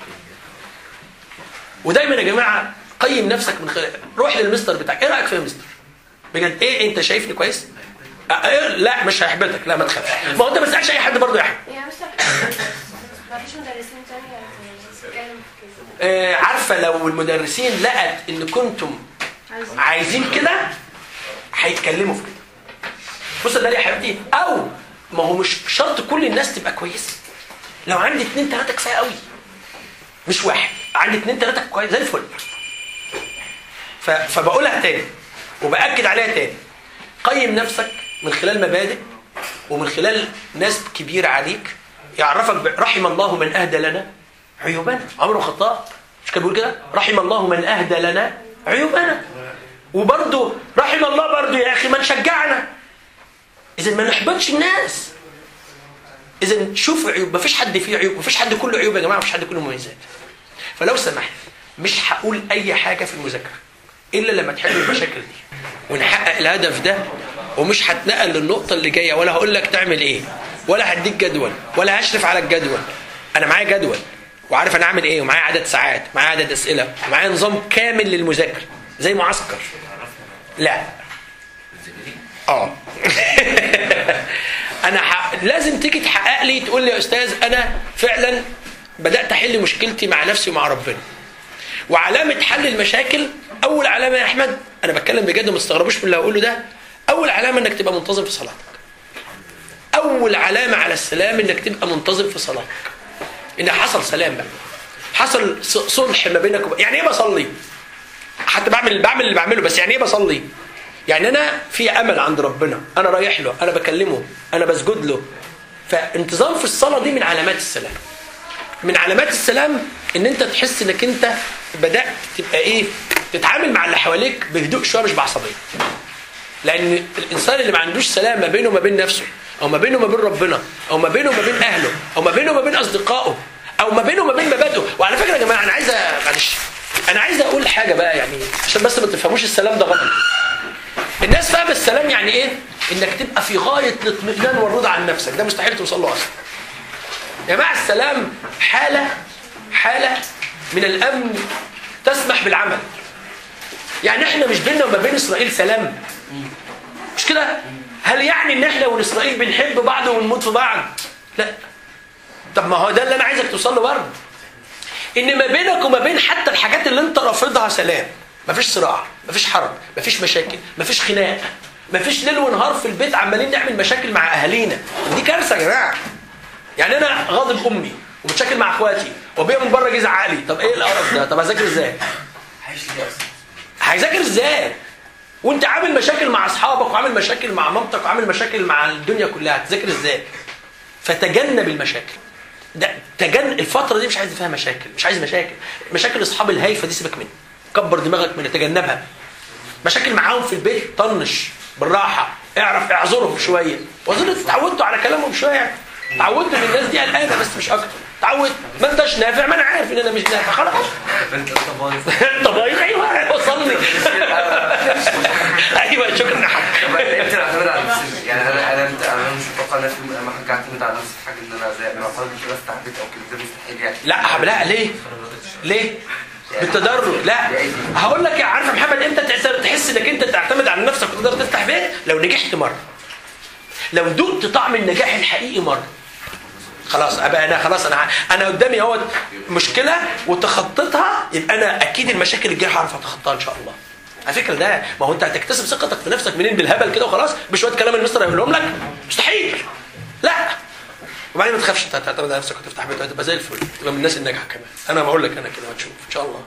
ودايما يا جماعه قيم نفسك من خلال روح للمستر بتاعك ايه رايك في المستر بجد ايه انت شايفني كويس أه إيه؟ لا مش هيحبطك لا ما تخافش ما هو انت ما تسالش اي حد برضه يا احمد
يا مستر ما فيش مدرسين تانية تتكلم في كده
آه عارفه لو المدرسين لقت ان كنتم عايزين كده هيتكلموا في كده بص ده ليه يا حبيبتي او ما هو مش شرط كل الناس تبقى كويسه لو عندي اتنين تلاته كفايه قوي مش واحد عندي اتنين تلاته كويس زي الفل ف... فبقولها تاني وباكد عليها تاني قيم نفسك من خلال مبادئ ومن خلال ناس كبيره عليك يعرفك ب... رحم الله من اهدى لنا عيوبنا عمر بن الخطاب مش كان بيقول كده رحم الله من اهدى لنا عيوبنا وبرضه رحم الله برضه يا اخي من شجعنا اذا ما نحبطش الناس اذا شوف عيوب مفيش حد فيه عيوب مفيش حد كله عيوب يا جماعه مفيش حد كله مميزات فلو سمحت مش هقول اي حاجه في المذاكره الا لما تحل المشاكل دي ونحقق الهدف ده ومش هتنقل للنقطه اللي جايه ولا هقول لك تعمل ايه ولا هديك جدول ولا هشرف على الجدول انا معايا جدول وعارف انا اعمل ايه ومعايا عدد ساعات معايا عدد اسئله ومعايا نظام كامل للمذاكره زي معسكر لا اه انا ح... لازم تيجي تحقق لي تقول لي يا استاذ انا فعلا بدات احل مشكلتي مع نفسي ومع ربنا وعلامه حل المشاكل اول علامه يا احمد انا بتكلم بجد ما تستغربوش من اللي هقوله ده اول علامه انك تبقى منتظم في صلاتك اول علامه على السلام انك تبقى منتظم في صلاتك ان حصل سلام بقى حصل ص- صلح ما بينك وب... يعني ايه بصلي حتى بعمل بعمل اللي بعمله بس يعني ايه بصلي يعني انا في امل عند ربنا انا رايح له انا بكلمه انا بسجد له فانتظام في الصلاه دي من علامات السلام من علامات السلام ان انت تحس انك انت بدات تبقى ايه تتعامل مع اللي حواليك بهدوء شويه مش بعصبيه لان الانسان اللي ما عندوش سلام ما بينه وما بين نفسه او ما بينه وما بين ربنا او ما بينه وما بين اهله او ما بينه وما بين اصدقائه او ما بينه وما بين مبادئه وعلى فكره يا جماعه انا عايز أ- معلش انا عايز اقول حاجه بقى يعني عشان بس ما تفهموش السلام ده غلط الناس فاهمه السلام يعني ايه انك تبقى في غايه الاطمئنان والرضا عن نفسك ده مستحيل توصل له اصلا يا جماعه السلام حاله حاله من الامن تسمح بالعمل يعني احنا مش بيننا وما بين اسرائيل سلام مش كده هل يعني ان احنا واسرائيل بنحب بعض ونموت في بعض لا طب ما هو ده اللي انا عايزك توصل له برضه ان ما بينك وما بين حتى الحاجات اللي انت رافضها سلام مفيش صراع مفيش حرب مفيش مشاكل مفيش خناق مفيش ليل ونهار في البيت عمالين نعمل مشاكل مع اهالينا دي كارثه يا جماعه يعني انا غاضب امي ومتشاكل مع اخواتي وابويا من بره جه يزعق لي طب ايه القرف ده طب هذاكر ازاي هيذاكر ازاي وانت عامل مشاكل مع اصحابك وعامل مشاكل مع مامتك وعامل مشاكل مع الدنيا كلها هتذاكر ازاي فتجنب المشاكل ده تجن الفتره دي مش عايز فيها مشاكل مش عايز مشاكل مشاكل اصحاب الهايفه دي سيبك منها كبر دماغك منها تجنبها مشاكل معاهم في البيت طنش بالراحه اعرف اعذرهم شويه واظن انتوا اتعودتوا على كلامهم شويه اتعودتوا ان الناس دي قلقانه بس مش اكتر تعود ما انتش نافع ما انا عارف ان انا مش نافع خلاص
انت انت بايظ
انت بايظ ايوه وصلني ايوه شكرا يا حاج
طب انت اعتمد على نفسك يعني انا انا انت انا مش متوقع ان في يوم من الايام حاجه اعتمد على نفسي في حاجه ان انا زي ما فرض كده افتح بيت او كده ده مستحيل يعني
لا يا حبيبي لا ليه؟ ليه؟ بالتدرج لا هقول لك يا عارف يا محمد امتى تحس- تحس انك انت تعتمد على نفسك وتقدر تفتح بيت لو نجحت مره لو دقت طعم النجاح الحقيقي مره خلاص ابقى انا خلاص انا ع- انا قدامي اهوت مشكله وتخطيتها يبقى انا اكيد المشاكل الجايه هعرف اتخطاها ان شاء الله على فكره ده ما هو انت هتكتسب ثقتك في نفسك منين بالهبل كده وخلاص بشويه كلام المستر هيقولهم لك مستحيل لا وبعدين ما تخافش انت هتعتمد على نفسك وتفتح بيت وهتبقى زي الفل تبقى من الناس الناجحه كمان انا بقول لك انا كده هتشوف ان شاء الله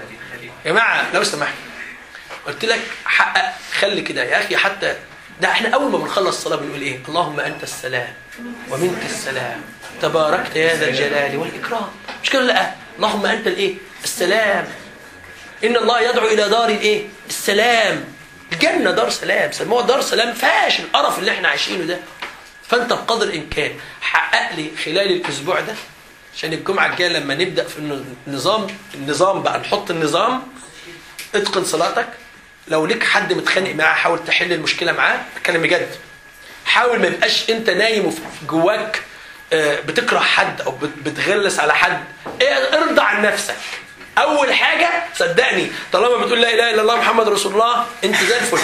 يا جماعه لو سمحت قلت لك حقق خلي كده يا اخي حتى ده احنا اول ما بنخلص الصلاه بنقول ايه اللهم انت السلام ومنك السلام تباركت يا ذا الجلال والاكرام مش كده لا اللهم انت الايه السلام ان الله يدعو الى دار الايه السلام الجنه دار سلام سموها دار سلام فاش القرف اللي احنا عايشينه ده فانت بقدر الامكان حقق لي خلال الاسبوع ده عشان الجمعه الجايه لما نبدا في النظام النظام بقى نحط النظام اتقن صلاتك لو ليك حد متخانق معاه حاول تحل المشكله معاه اتكلم بجد حاول ما يبقاش انت نايم وفي جواك آه، بتكره حد او بت- بتغلس على حد إيه، ارضى عن نفسك اول حاجه صدقني طالما بتقول لا اله الا الله محمد رسول الله انت زي الفل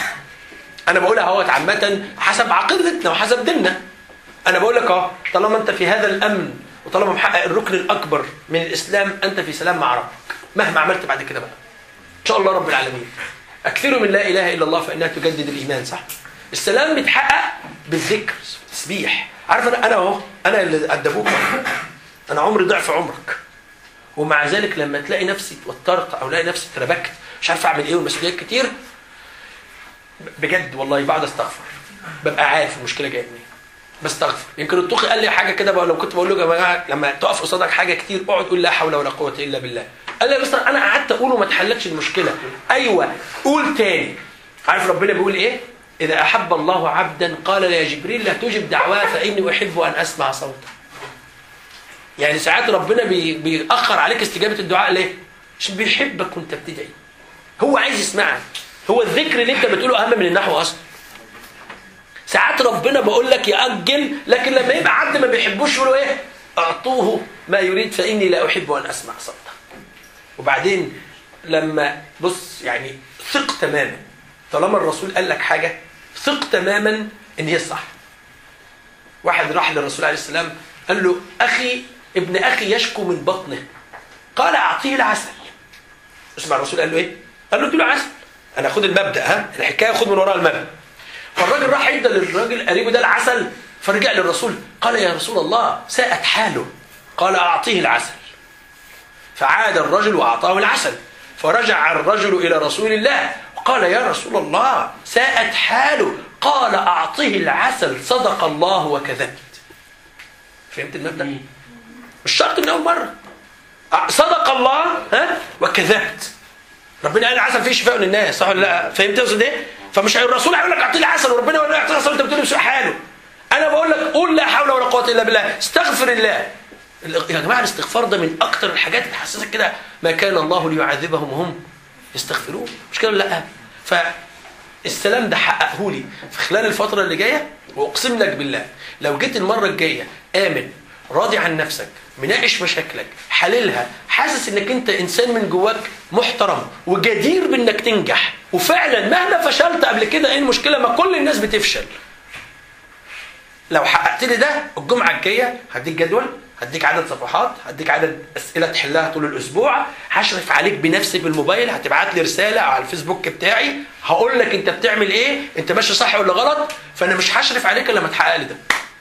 انا بقولها اهوت عامه حسب عقيدتنا وحسب ديننا انا بقول لك اهو طالما انت في هذا الامن وطالما محقق الركن الاكبر من الاسلام انت في سلام مع ربك مهما عملت بعد كده بقى ان شاء الله رب العالمين اكثروا من لا اله الا الله فانها تجدد الايمان صح السلام بيتحقق بالذكر والتسبيح عارف انا انا اهو انا اللي ادبوك انا عمري ضعف عمرك ومع ذلك لما تلاقي نفسي اتوترت او الاقي نفسي اتربكت مش عارف اعمل ايه والمسؤوليات كتير بجد والله بقعد استغفر ببقى عارف المشكله جايه منين بستغفر يمكن الطوخي قال لي حاجه كده بقى لو كنت بقول له يا جماعه لما تقف قصادك حاجه كتير اقعد قول لا حول ولا قوه الا بالله قال لي يا مستر انا قعدت اقول وما اتحلتش المشكله ايوه قول تاني عارف ربنا بيقول ايه اذا احب الله عبدا قال يا جبريل لا تجب دعواه فاني احب ان اسمع صوته يعني ساعات ربنا بي بيأخر عليك استجابه الدعاء ليه عشان بيحبك وانت بتدعي هو عايز يسمعك هو الذكر اللي انت بتقوله اهم من النحو اصلا ساعات ربنا بقول لك يأجل لكن لما يبقى حد ما بيحبوش يقولوا ايه اعطوه ما يريد فاني لا احب ان اسمع صوته وبعدين لما بص يعني ثق تماما طالما الرسول قال لك حاجه ثق تماما ان هي الصح واحد راح للرسول عليه السلام قال له اخي ابن اخي يشكو من بطنه قال اعطيه العسل اسمع الرسول قال له ايه قال له اديله عسل انا خد المبدا ها الحكايه خد من وراء المبدا فالراجل راح يدى للراجل قريبه ده العسل فرجع للرسول قال يا رسول الله ساءت حاله قال اعطيه العسل فعاد الرجل واعطاه العسل فرجع الرجل الى رسول الله وقال يا رسول الله ساءت حاله قال اعطيه العسل صدق الله وكذبت فهمت المبدا مش شرط من اول مره صدق الله ها وكذبت ربنا قال العسل فيه شفاء للناس صح ولا لا فهمت اقصد ايه فمش الرسول هيقول لك اعطيه العسل وربنا يقول لك اعطيه العسل وانت بتقول له حاله انا بقول لك قول لا حول ولا قوه الا بالله استغفر الله يا جماعه الاستغفار ده من اكتر الحاجات اللي تحسسك كده ما كان الله ليعذبهم وهم يستغفرون مش كده ولا لا فالسلام ده حققه لي في خلال الفتره اللي جايه واقسم لك بالله لو جيت المره الجايه امن راضي عن نفسك مناقش مشاكلك حللها حاسس انك انت انسان من جواك محترم وجدير بانك تنجح وفعلا مهما فشلت قبل كده ايه المشكله ما كل الناس بتفشل لو حققت لي ده الجمعه الجايه هديك جدول هديك عدد صفحات هديك عدد اسئله تحلها طول الاسبوع هشرف عليك بنفسي بالموبايل هتبعت لي رساله على الفيسبوك بتاعي هقول لك انت بتعمل ايه انت ماشي صح ولا غلط فانا مش هشرف عليك الا لما تحقق لي ده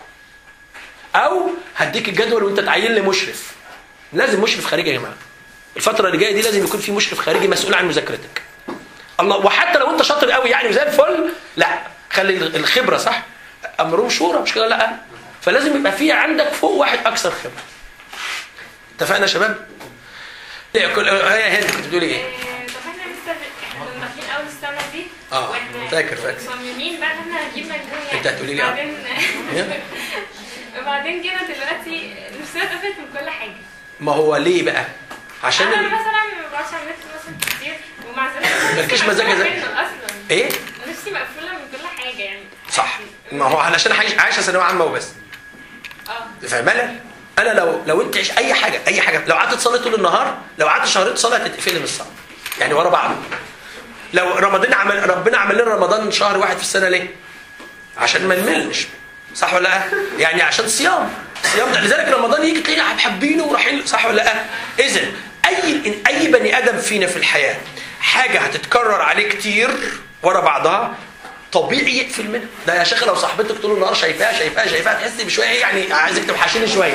او هديك الجدول وانت تعين لي مشرف لازم مشرف خارجي يا جماعه الفتره اللي جايه دي لازم يكون في مشرف خارجي مسؤول عن مذاكرتك الله وحتى لو انت شاطر قوي يعني وزي الفل لا خلي الخبره صح امرهم شورى مش كده لا فلازم يبقى في عندك فوق واحد اكثر خبره اتفقنا يا شباب ايه كل هي هند كنت بتقولي ايه
طب احنا لسه احنا كنا داخلين اول السنه دي
اه
واحنا
فاكر فاكر
مصممين بقى ان احنا هنجيب مجموع
انت هتقولي لي اه.
بعدين وبعدين جينا دلوقتي نفسنا اتقفلت من كل حاجه
ما هو ليه بقى عشان
انا
ال...
مثلا ما بقعدش على النت مثلا كتير ومع ذلك
مالكيش
نفسي
مزاج يا
مقفولة
زلمة.
منه اصلا
ايه
نفسي مقفوله من كل حاجه يعني
صح ما هو علشان عايش عايشه ثانويه عامه وبس
اه
فاهمانه انا لو لو انت عيش اي حاجه اي حاجه لو قعدت تصلي طول النهار لو قعدت شهرين تصلي هتتقفلي من الصلاه يعني ورا بعض لو رمضان عمل ربنا عمل لنا رمضان شهر واحد في السنه ليه عشان ما نملش صح ولا لا يعني عشان صيام صيام ده لذلك رمضان يجي تلاقينا حابينه ورايحين صح ولا لا اذا اي اي بني ادم فينا في الحياه حاجه هتتكرر عليه كتير ورا بعضها طبيعي يقفل منها ده يا شيخ لو صاحبتك طول النهار شايفاها شايفاها شايفاها تحسي بشويه إيه يعني عايزك توحشيني شويه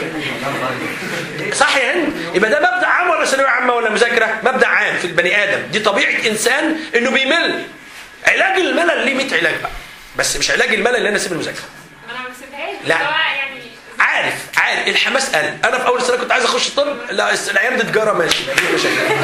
صح يا هند يبقى ده مبدا عام ولا ثانويه عامه ولا مذاكره مبدا عام في البني ادم دي طبيعه انسان انه بيمل علاج الملل ليه 100 علاج بقى بس مش علاج الملل اللي انا اسيب المذاكره
ما انا ما بسيبهاش
لا.
بس هو يعني
عارف عارف الحماس قل انا في اول سنه كنت عايز اخش طب لا الس- الايام دي تجاره ماشي مفيش مشاكل.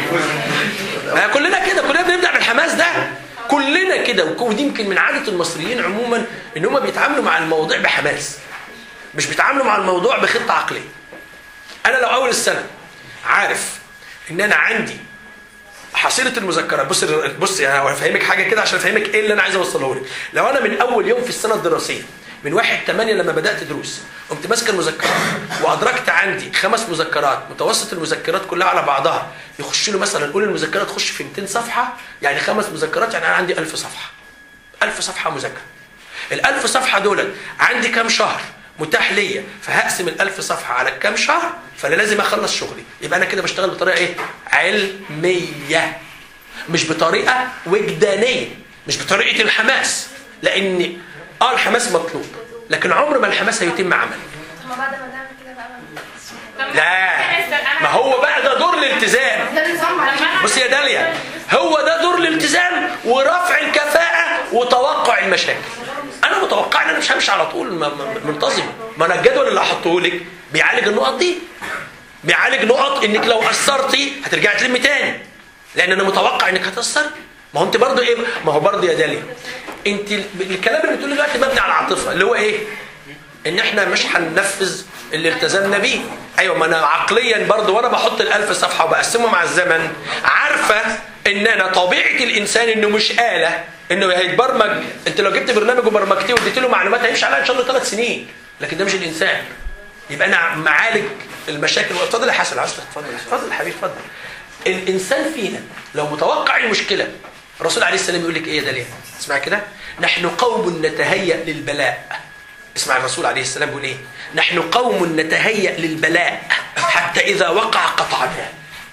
ما كلنا كده كلنا بنبدا بالحماس ده كلنا كده وك- ودي يمكن من عاده المصريين عموما ان هم بيتعاملوا مع المواضيع بحماس مش بيتعاملوا مع الموضوع بخطه عقليه انا لو اول السنه عارف ان انا عندي حصيله المذكرات بص بص انا هفهمك حاجه كده عشان افهمك ايه اللي انا عايز اوصله لك لو انا من اول يوم في السنه الدراسيه من واحد 8 لما بدات دروس قمت ماسك المذكرات وادركت عندي خمس مذكرات متوسط المذكرات كلها على بعضها يخش له مثلا نقول المذكرات تخش في 200 صفحه يعني خمس مذكرات يعني انا عندي 1000 صفحه 1000 صفحه مذاكره ال1000 صفحه دول عندي كام شهر متاح ليا فهقسم ال1000 صفحه على كام شهر فانا لازم اخلص شغلي يبقى انا كده بشتغل بطريقه ايه علميه مش بطريقه وجدانيه مش بطريقه الحماس لان اه الحماس مطلوب لكن عمر ما الحماس هيتم عمل
طب ما بعد ما نعمل كده بقى ما-
طب
لا ما هو بقى ده دور الالتزام
ده نظام على فكرة.
بص يا داليا هو ده دور الالتزام ورفع الكفاءة وتوقع المشاكل انا متوقع ان انا مش همشي على طول م- م- منتظم ما انا الجدول اللي هحطه لك بيعالج النقط دي بيعالج نقط انك لو قصرتي هترجعي تلمي تاني لان انا متوقع انك هتقصري ما هو انت برضه ايه ما هو برضه يا داليا انت ال- الكلام اللي بتقوله دلوقتي مبني على العاطفه اللي هو ايه ان احنا مش هننفذ اللي التزمنا بيه ايوه ما انا عقليا برضه وانا بحط الالف صفحه وبقسمه مع الزمن عارفه ان انا طبيعه الانسان انه مش اله انه هيتبرمج انت لو جبت برنامج وبرمجتيه واديت له معلومات هيمشي عليها ان شاء الله ثلاث سنين لكن ده مش الانسان يبقى انا معالج المشاكل اتفضل يا حسن عايز اتفضل اتفضل يا حبيبي اتفضل الانسان فينا لو متوقع المشكله الرسول عليه السلام يقول لك ايه ده ليه اسمع كده نحن قوم نتهيأ للبلاء اسمع الرسول عليه السلام بيقول ايه نحن قوم نتهيأ للبلاء حتى اذا وقع قطعناه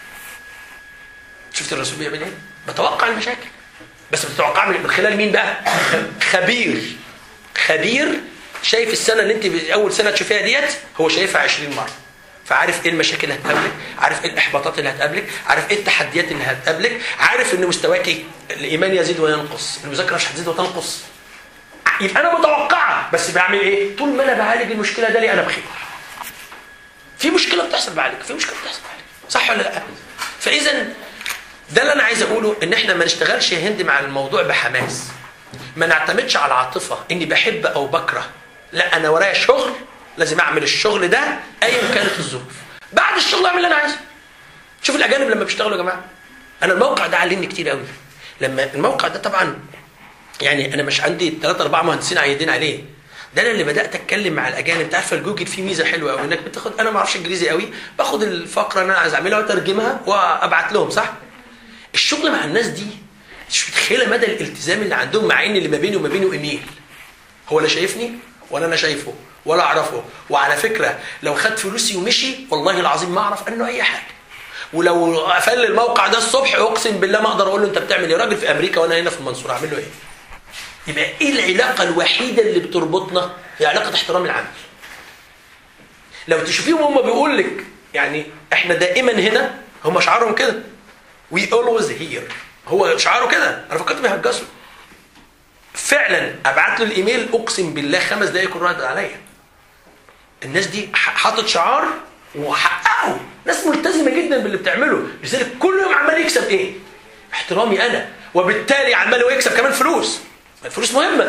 شفت الرسول بيعمل ايه بتوقع المشاكل بس بتتوقع من من خلال مين بقى خبير خبير شايف السنه اللي انت اول سنه تشوفيها ديت هو شايفها 20 مره فعارف ايه المشاكل اللي هتقابلك عارف ايه الاحباطات اللي هتقابلك عارف ايه التحديات اللي هتقابلك عارف ان مستواك الايمان يزيد وينقص المذاكره مش هتزيد وتنقص يبقى انا متوقعه بس بعمل ايه طول ما انا بعالج المشكله ده لي انا بخير في مشكله بتحصل بعالج في مشكله بتحصل بعالج صح ولا لا فاذا ده اللي انا عايز اقوله ان احنا ما نشتغلش يا هند مع الموضوع بحماس ما نعتمدش على العاطفه اني بحب او بكره لا انا ورايا شغل لازم اعمل الشغل ده ايا كانت الظروف بعد الشغل اعمل اللي انا عايزه شوف الاجانب لما بيشتغلوا يا جماعه انا الموقع ده علمني كتير قوي لما الموقع ده طبعا يعني انا مش عندي ثلاثة أربعة مهندسين عايدين عليه ده انا اللي بدات اتكلم مع الاجانب انت عارفه الجوجل فيه ميزه حلوه قوي انك بتاخد انا ما اعرفش انجليزي قوي باخد الفقره اللي انا عايز اعملها واترجمها وابعت لهم صح الشغل مع الناس دي مش متخيله مدى الالتزام اللي عندهم مع ان اللي ما بيني وما بينه ايميل هو لا شايفني ولا انا شايفه ولا اعرفه وعلى فكره لو خد فلوسي ومشي والله العظيم ما اعرف عنه اي حاجه ولو قفل الموقع ده الصبح اقسم بالله ما اقدر اقول له انت بتعمل ايه راجل في امريكا وانا هنا في المنصوره اعمل له ايه يبقى ايه العلاقه الوحيده اللي بتربطنا هي علاقه احترام العمل لو تشوفيهم هم بيقول لك يعني احنا دائما هنا هم شعارهم كده وي اولويز هير هو شعاره كده انا فكرت بيهجسوا فعلا ابعت له الايميل اقسم بالله خمس دقايق يكون رد عليا الناس دي ح- حاطط شعار وحققوا ناس ملتزمه جدا باللي بتعمله لذلك كل يوم عمال يكسب ايه احترامي انا وبالتالي عمال هو يكسب كمان فلوس الفلوس مهمه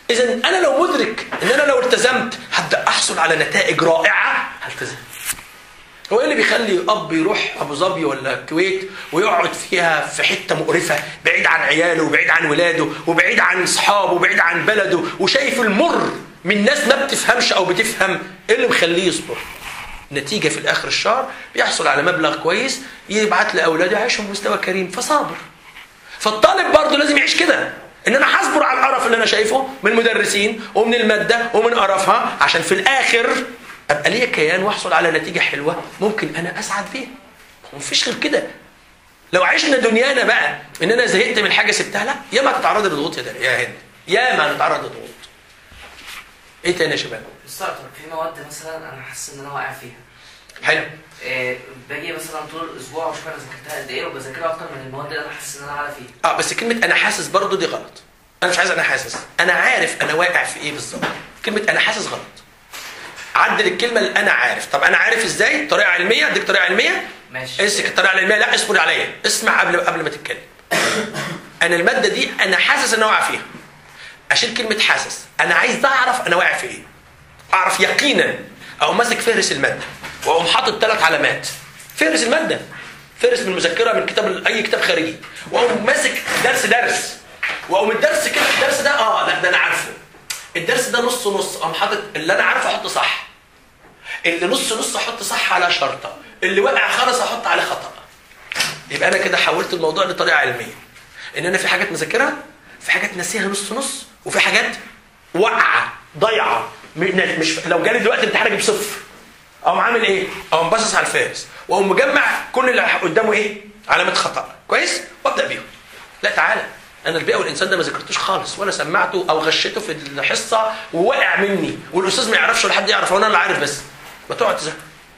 اذا انا لو مدرك ان انا لو التزمت هبدا احصل على نتائج رائعه هلتزم هو ايه اللي بيخلي اب يروح ابو ظبي ولا الكويت ويقعد فيها في حته مقرفه بعيد عن عياله وبعيد عن ولاده وبعيد عن اصحابه وبعيد عن بلده وشايف المر من ناس ما بتفهمش او بتفهم ايه اللي مخليه يصبر نتيجه في الاخر الشهر بيحصل على مبلغ كويس يبعت لاولاده يعيشهم بمستوى كريم فصابر فالطالب برضه لازم يعيش كده ان انا هصبر على القرف اللي انا شايفه من المدرسين ومن الماده ومن قرفها عشان في الاخر ابقى ليا كيان واحصل على نتيجه حلوه ممكن انا اسعد بيها مفيش غير كده لو عشنا دنيانا بقى ان انا زهقت من حاجه سبتها لا يا ما تتعرض لضغوط يا دنيا يا هند يا ما هنتعرض لضغوط ايه تاني يا شباب
مستر في مواد مثلا انا حاسس ان انا واقع فيها
حلو
إيه باجي مثلا طول الاسبوع واشوف انا ذاكرتها قد ايه وبذاكرها اكتر من المواد اللي انا حاسس ان انا اعلى فيها
اه بس كلمه انا حاسس برضو دي غلط انا مش عايز انا حاسس انا عارف انا واقع في ايه بالظبط كلمه انا حاسس غلط عدل الكلمه اللي انا عارف طب انا عارف ازاي طريقه علميه اديك طريقه علميه
ماشي
امسك الطريقه العلميه لا اصبر عليا اسمع قبل قبل ما تتكلم انا الماده دي انا حاسس ان انا واقع فيها اشيل كلمه حاسس انا عايز اعرف انا واقع في ايه اعرف يقينا او ماسك فهرس الماده واقوم حاطط ثلاث علامات فهرس الماده فهرس من المذكره من كتاب اي كتاب خارجي واقوم ماسك درس درس واقوم الدرس كده الدرس ده اه لا ده انا عارفه الدرس ده نص نص اقوم حاطط اللي انا عارفه احط صح اللي نص نص احط صح على شرطه اللي وقع خالص احط عليه خطا يبقى انا كده حولت الموضوع لطريقه علميه ان انا في حاجات مذاكرها في حاجات ناسيها نص نص وفي حاجات واقعه ضايعه م- مش لو جالي دلوقتي امتحان اجيب صفر اقوم عامل ايه؟ اقوم باصص على الفارس واقوم مجمع كل اللي قدامه ايه؟ علامه خطا كويس؟ وابدا بيهم لا تعالى انا البيئه والانسان ده ما ذاكرتوش خالص ولا سمعته او غشيته في الحصه ووقع مني والاستاذ ما يعرفش ولا حد يعرف وانا اللي عارف بس ما تقعد تذاكر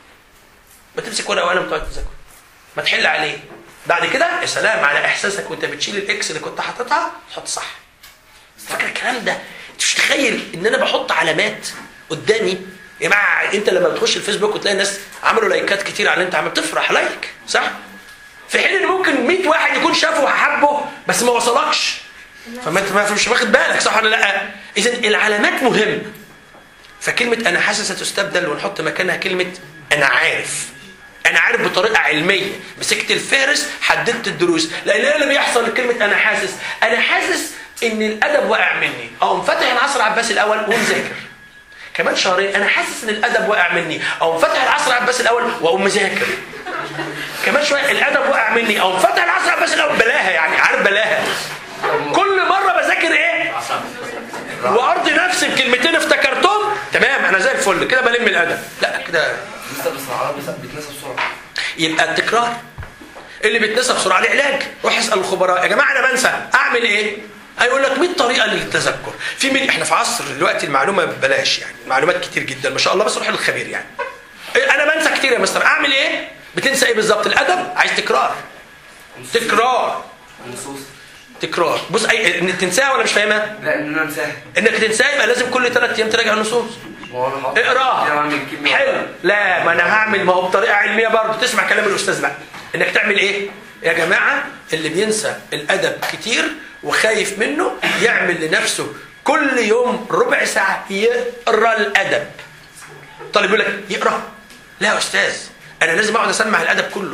ما تمسك ورقه وقلم تقعد تذاكر ما تحل عليه بعد كده يا سلام على احساسك وانت بتشيل الاكس اللي كنت حاططها تحط صح فاكر الكلام ده انت مش تخيل ان انا بحط علامات قدامي يا جماعه انت لما بتخش الفيسبوك وتلاقي الناس عملوا لايكات كتير على اللي انت عملت تفرح لايك صح في حين ان ممكن 100 واحد يكون شافه وحبه بس ما وصلكش فما انت ما- مش واخد بالك صح ولا لا اذا العلامات مهمه فكلمه انا حاسس هتستبدل ونحط مكانها كلمه انا عارف انا عارف بطريقه علميه مسكت الفارس حددت الدروس لان ايه اللي بيحصل كلمه انا حاسس انا حاسس ان الادب واقع مني اقوم فاتح العصر العباسي الاول ومذاكر كمان شهرين انا حاسس ان الادب واقع مني اقوم فاتح العصر العباسي الاول واقوم مذاكر كمان شويه الادب واقع مني اقوم فاتح العصر العباسي الاول بلاها يعني عارف بلاها كل مره بذاكر ايه وارضي نفسي بكلمتين افتكرتهم تمام انا زي الفل كده بلم الادب لا كده
مستر بس العربي بيتنسى بسرعه
يبقى التكرار اللي بيتنسى بسرعه عليه علاج روح اسال الخبراء يا جماعه انا بنسى اعمل ايه هيقول لك 100 طريقه للتذكر في مين احنا في عصر دلوقتي المعلومه ببلاش يعني معلومات كتير جدا ما شاء الله بس روح للخبير يعني إيه، انا بنسى كتير يا مستر اعمل ايه بتنسى ايه بالظبط الادب عايز تكرار تكرار
النصوص
تكرار بص اي ان تنساها ولا مش فاهمها
لا ان انا انساها
انك تنساها يبقى لازم كل ثلاث ايام تراجع النصوص
ما هو انا حاطط
اقراها
كده بعمل كلمة
حلو لا ما انا هعمل ما هو بطريقه علميه برضه تسمع كلام الاستاذ بقى انك تعمل ايه يا جماعه اللي بينسى الادب كتير وخايف منه يعمل لنفسه كل يوم ربع ساعه يقرا الادب طالب يقول لك يقرا لا يا استاذ انا لازم اقعد اسمع الادب كله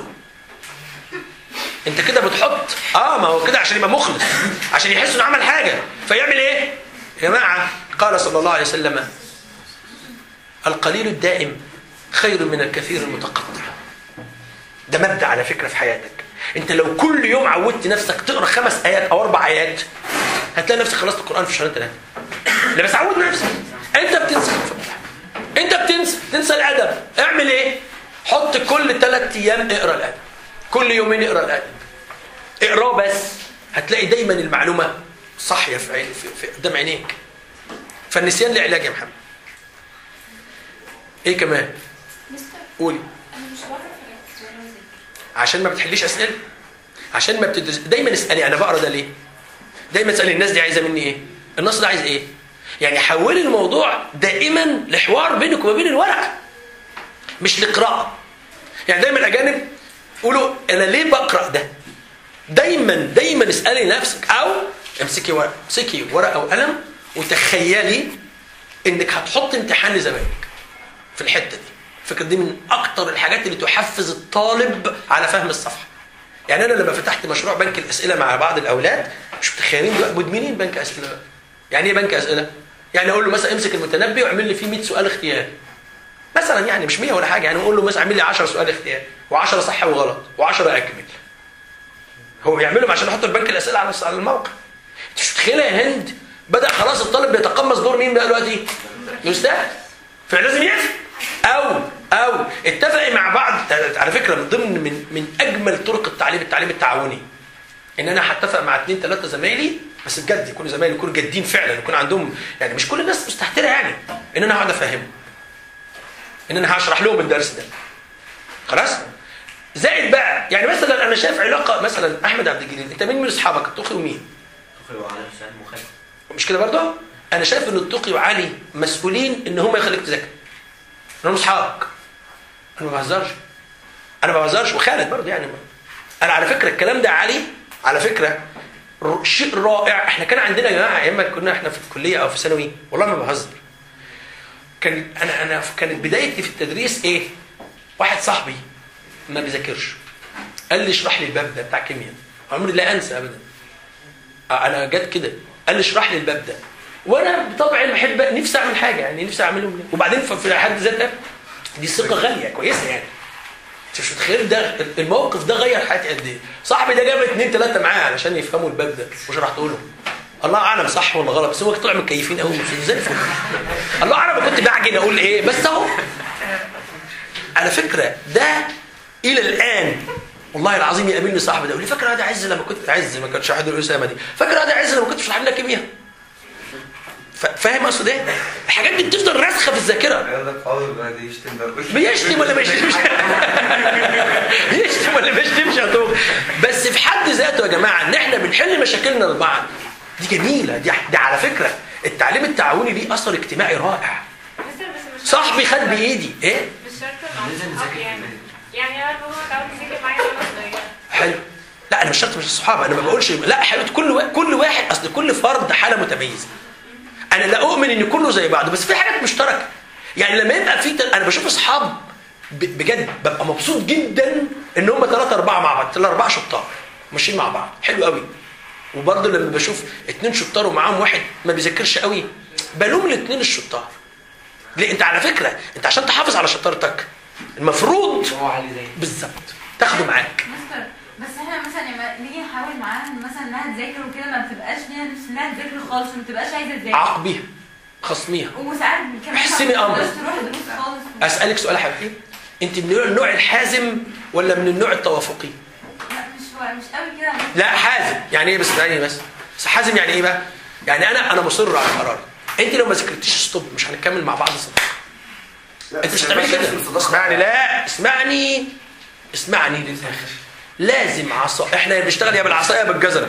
انت كده بتحط اه ما هو كده عشان يبقى مخلص عشان يحس انه عمل حاجه فيعمل ايه يا جماعه قال صلى الله عليه وسلم القليل الدائم خير من الكثير المتقطع ده مبدا على فكره في حياتك انت لو كل يوم عودت نفسك تقرا خمس ايات او اربع ايات هتلاقي نفسك خلصت القران في شهرين ثلاثه لا بس عود نفسك انت بتنسى انت بتنسى تنسى الادب اعمل ايه حط كل ثلاث ايام اقرا الادب كل يومين اقرا الادب اقراه بس هتلاقي دايما المعلومه صاحيه في, عين في, في قدام عينيك فالنسيان له علاج يا محمد ايه كمان
مستر
قولي
انا مش بعرف اركز وانا بذاكر
عشان ما بتحليش اسئله عشان ما بتدرس دايما اسالي انا بقرا ده ليه دايما اسالي الناس دي عايزه مني ايه النص ده عايز ايه يعني حولي الموضوع دائما لحوار بينك وما بين الورقه مش لقراءه يعني دايما الاجانب يقولوا انا ليه بقرا ده دايما دايما اسالي نفسك او امسكي ورقه امسكي ورقه وقلم وتخيلي انك هتحط امتحان لزمايلك في الحته دي الفكره دي من اكتر الحاجات اللي تحفز الطالب على فهم الصفحه يعني انا لما فتحت مشروع بنك الاسئله مع بعض الاولاد مش متخيلين دلوقتي مدمنين بنك اسئله بقى. يعني ايه بنك اسئله يعني اقول له مثلا امسك المتنبي واعمل لي فيه 100 سؤال اختياري مثلا يعني مش 100 ولا حاجه يعني اقول له مثلا اعمل لي 10 سؤال اختياري و10 صح وغلط و10 اكمل هو بيعملهم عشان يحط البنك الاسئله على على الموقع انت مش متخيله يا هند بدا خلاص الطالب بيتقمص دور مين بقى دلوقتي الاستاذ فلازم يفهم او او اتفق مع بعض على فكره من ضمن من من اجمل طرق التعليم التعليم التعاوني ان انا هتفق مع اثنين ثلاثه زمايلي بس بجد يكونوا زمايلي يكونوا جادين فعلا يكون عندهم يعني مش كل الناس مستهتره يعني ان انا هقعد افهمهم ان انا هشرح لهم الدرس ده خلاص زائد بقى يعني مثلا انا شايف علاقه مثلا احمد عبد الجليل انت مين من اصحابك الطوخي ومين مش كده برضه انا شايف ان الطوقي وعلي مسؤولين ان هم يخليك تذاكر انهم اصحابك انا ما بهزرش انا ما بهزرش وخالد برضه يعني انا على فكره الكلام ده علي على فكره ر- شيء رائع احنا كان عندنا يا جماعه ايام ما كنا احنا في الكليه او في ثانوي والله ما بهزر كان انا انا كانت بدايتي في التدريس ايه واحد صاحبي ما بيذاكرش قال لي اشرح لي الباب ده بتاع كيمياء عمري لا انسى ابدا انا جت كده قال لي اشرح لي الباب ده وانا بطبعي بحب نفسي اعمل حاجه يعني نفسي اعمله وبعدين في في حد ذاتها دي ثقه غاليه كويسه يعني انت مش متخيل ده الموقف ده غير حياتي قد ايه صاحبي ده جاب اثنين ثلاثه معاه علشان يفهموا الباب ده وشرحت لهم الله اعلم صح ولا غلط بس هو طلع متكيفين قوي زي الفل الله اعلم كنت بعجن اقول ايه بس اهو على فكره ده الى الان والله العظيم يقابلني صاحبي ده يقول لي فاكر هذا عز لما كنت عز ما كانش حد الاسامه دي فاكر هذا عز لما كنت بشرح لنا كيمياء ف- فاهم اقصد ايه؟ الحاجات دي بتفضل راسخه في الذاكره
عندك قوي بقى دي يشتم ده
بيشتم ولا ما يشتمش يشتم ولا ما يشتمش يا طوب بس في حد ذاته يا جماعه ان احنا بنحل مشاكلنا لبعض دي جميله دي, دي على فكره التعليم التعاوني ليه اثر اجتماعي رائع
مستر بس مش
صاحبي خد بايدي ايه
مش شرط مع الصحاب يعني يعني انا بابا اتعود يذاكر معايا وانا صغيره
حلو لا انا مش شرط مش الصحاب انا ما بقولش لا حبيبتي كل وا... كل واحد اصل كل فرد حاله متميزه انا لا اؤمن ان كله زي بعضه بس في حاجات مشتركه يعني لما يبقى في تل... انا بشوف اصحاب ب... بجد ببقى مبسوط جدا ان هم ثلاثه اربعه مع بعض ثلاثه اربعه شطار ماشيين مع بعض حلو قوي وبرضه لما بشوف اتنين شطار ومعاهم واحد ما بيذاكرش قوي بلوم الاثنين الشطار ليه انت على فكره انت عشان تحافظ على شطارتك المفروض
هو علي زي
بالظبط تاخده معاك
مستر بس احنا مثلا لما نيجي نحاول معاها مثلا انها تذاكر وكده ما بتبقاش ليها نفس انها تذاكر خالص وما بتبقاش عايزه تذاكر
عاقبيها خصميها
وساعات كمان
احسمي
ما
أمرك.
بتقدرش تروح دروس خالص
اسالك سؤال يا حبيبتي انت من النوع الحازم ولا من النوع التوافقي
لا مش هو مش قوي كده
لا حازم يعني ايه بس يعني بس بس حازم يعني ايه بقى يعني انا انا مصر على قراري انت لو ما ذاكرتيش ستوب مش هنكمل مع بعض صدق انت مش هتعملي كده اسمعني لا اسمعني اسمعني للاخر لازم عصا احنا بنشتغل يا بالعصايه يا بالجزره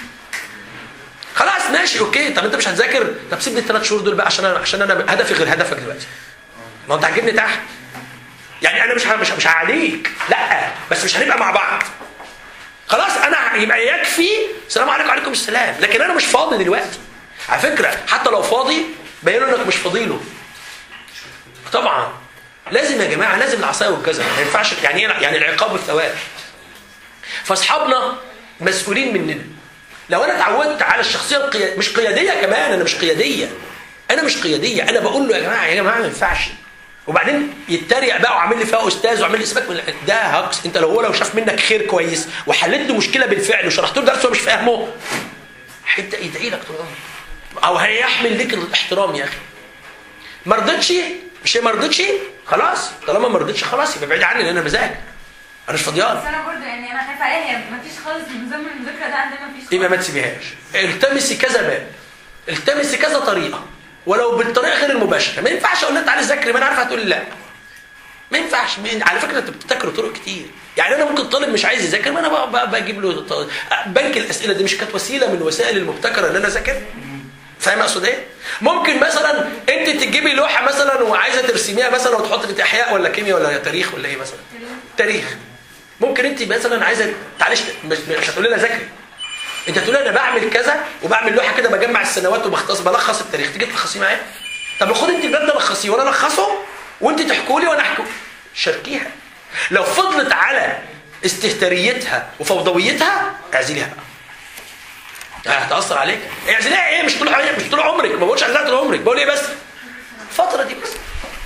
خلاص ماشي اوكي طب انت مش هتذاكر طب سيب لي الثلاث شهور دول بقى عشان انا عشان انا هدفي غير هدفك دلوقتي ما انت هتجيبني تحت يعني انا مش ه- مش مش هعاديك لا بس مش هنبقى مع بعض خلاص انا يبقى يكفي السلام عليكم وعليكم السلام لكن انا مش فاضي دلوقتي على فكره حتى لو فاضي بين انك مش فاضيله طبعا لازم يا جماعه لازم العصايه والجزمه ما ينفعش يعني ايه يعني العقاب والثواب فاصحابنا مسؤولين مننا لو انا اتعودت على الشخصيه القياديه مش قياديه كمان انا مش قياديه انا مش قياديه انا بقول له يا جماعه يا جماعه ما ينفعش وبعدين يتريق بقى وعامل لي فيها استاذ وعامل لي سيبك من ده هكس انت لو هو لو شاف منك خير كويس وحلت له مشكله بالفعل وشرحت له درس هو مش فاهمه هيبدا يدعي لك طول عمره او هيحمل لك الاحترام يا اخي ما رضيتش مش هي ما رضيتش خلاص طالما ما رضيتش خلاص يبقى بعيد عني لان انا بذاكر انا مش فاضيان
بس انا برضه يعني انا خايفه عليها هي ما فيش خالص نظام المذاكره ده عندنا ما فيش
يبقى ما تسيبيهاش التمسي كذا باب التمسي كذا طريقه ولو بالطريقه غير المباشره ما ينفعش اقول لها تعالي ذاكري ما انا عارفه هتقول لي لا ما ينفعش مين- على فكره انت بتذاكر طرق كتير يعني انا ممكن طالب مش عايز يذاكر ما انا بقى- بقى بجيب له ط- بنك الاسئله دي مش كانت وسيله من وسائل المبتكره ان انا اذاكر فاهم اقصد ايه؟ ممكن مثلا انت تجيبي لوحه مثلا وعايزه ترسميها مثلا وتحط في احياء ولا كيمياء ولا تاريخ ولا ايه مثلا؟ تاريخ ممكن انت مثلا عايزه معلش مش مش هتقولي لها ذاكري انت تقول انا بعمل كذا وبعمل لوحه كده بجمع السنوات وبختص بلخص التاريخ تيجي تلخصيه معايا طب خد انت الباب ده لخصيه وانا الخصه وانت تحكوا لي وانا احكي شاركيها لو فضلت على استهتريتها وفوضويتها اعزليها بقى هتاثر عليك اعزليها ايه مش طول مش طول عمرك ما بقولش اعزليها طول عمرك بقول ايه بس الفتره دي بس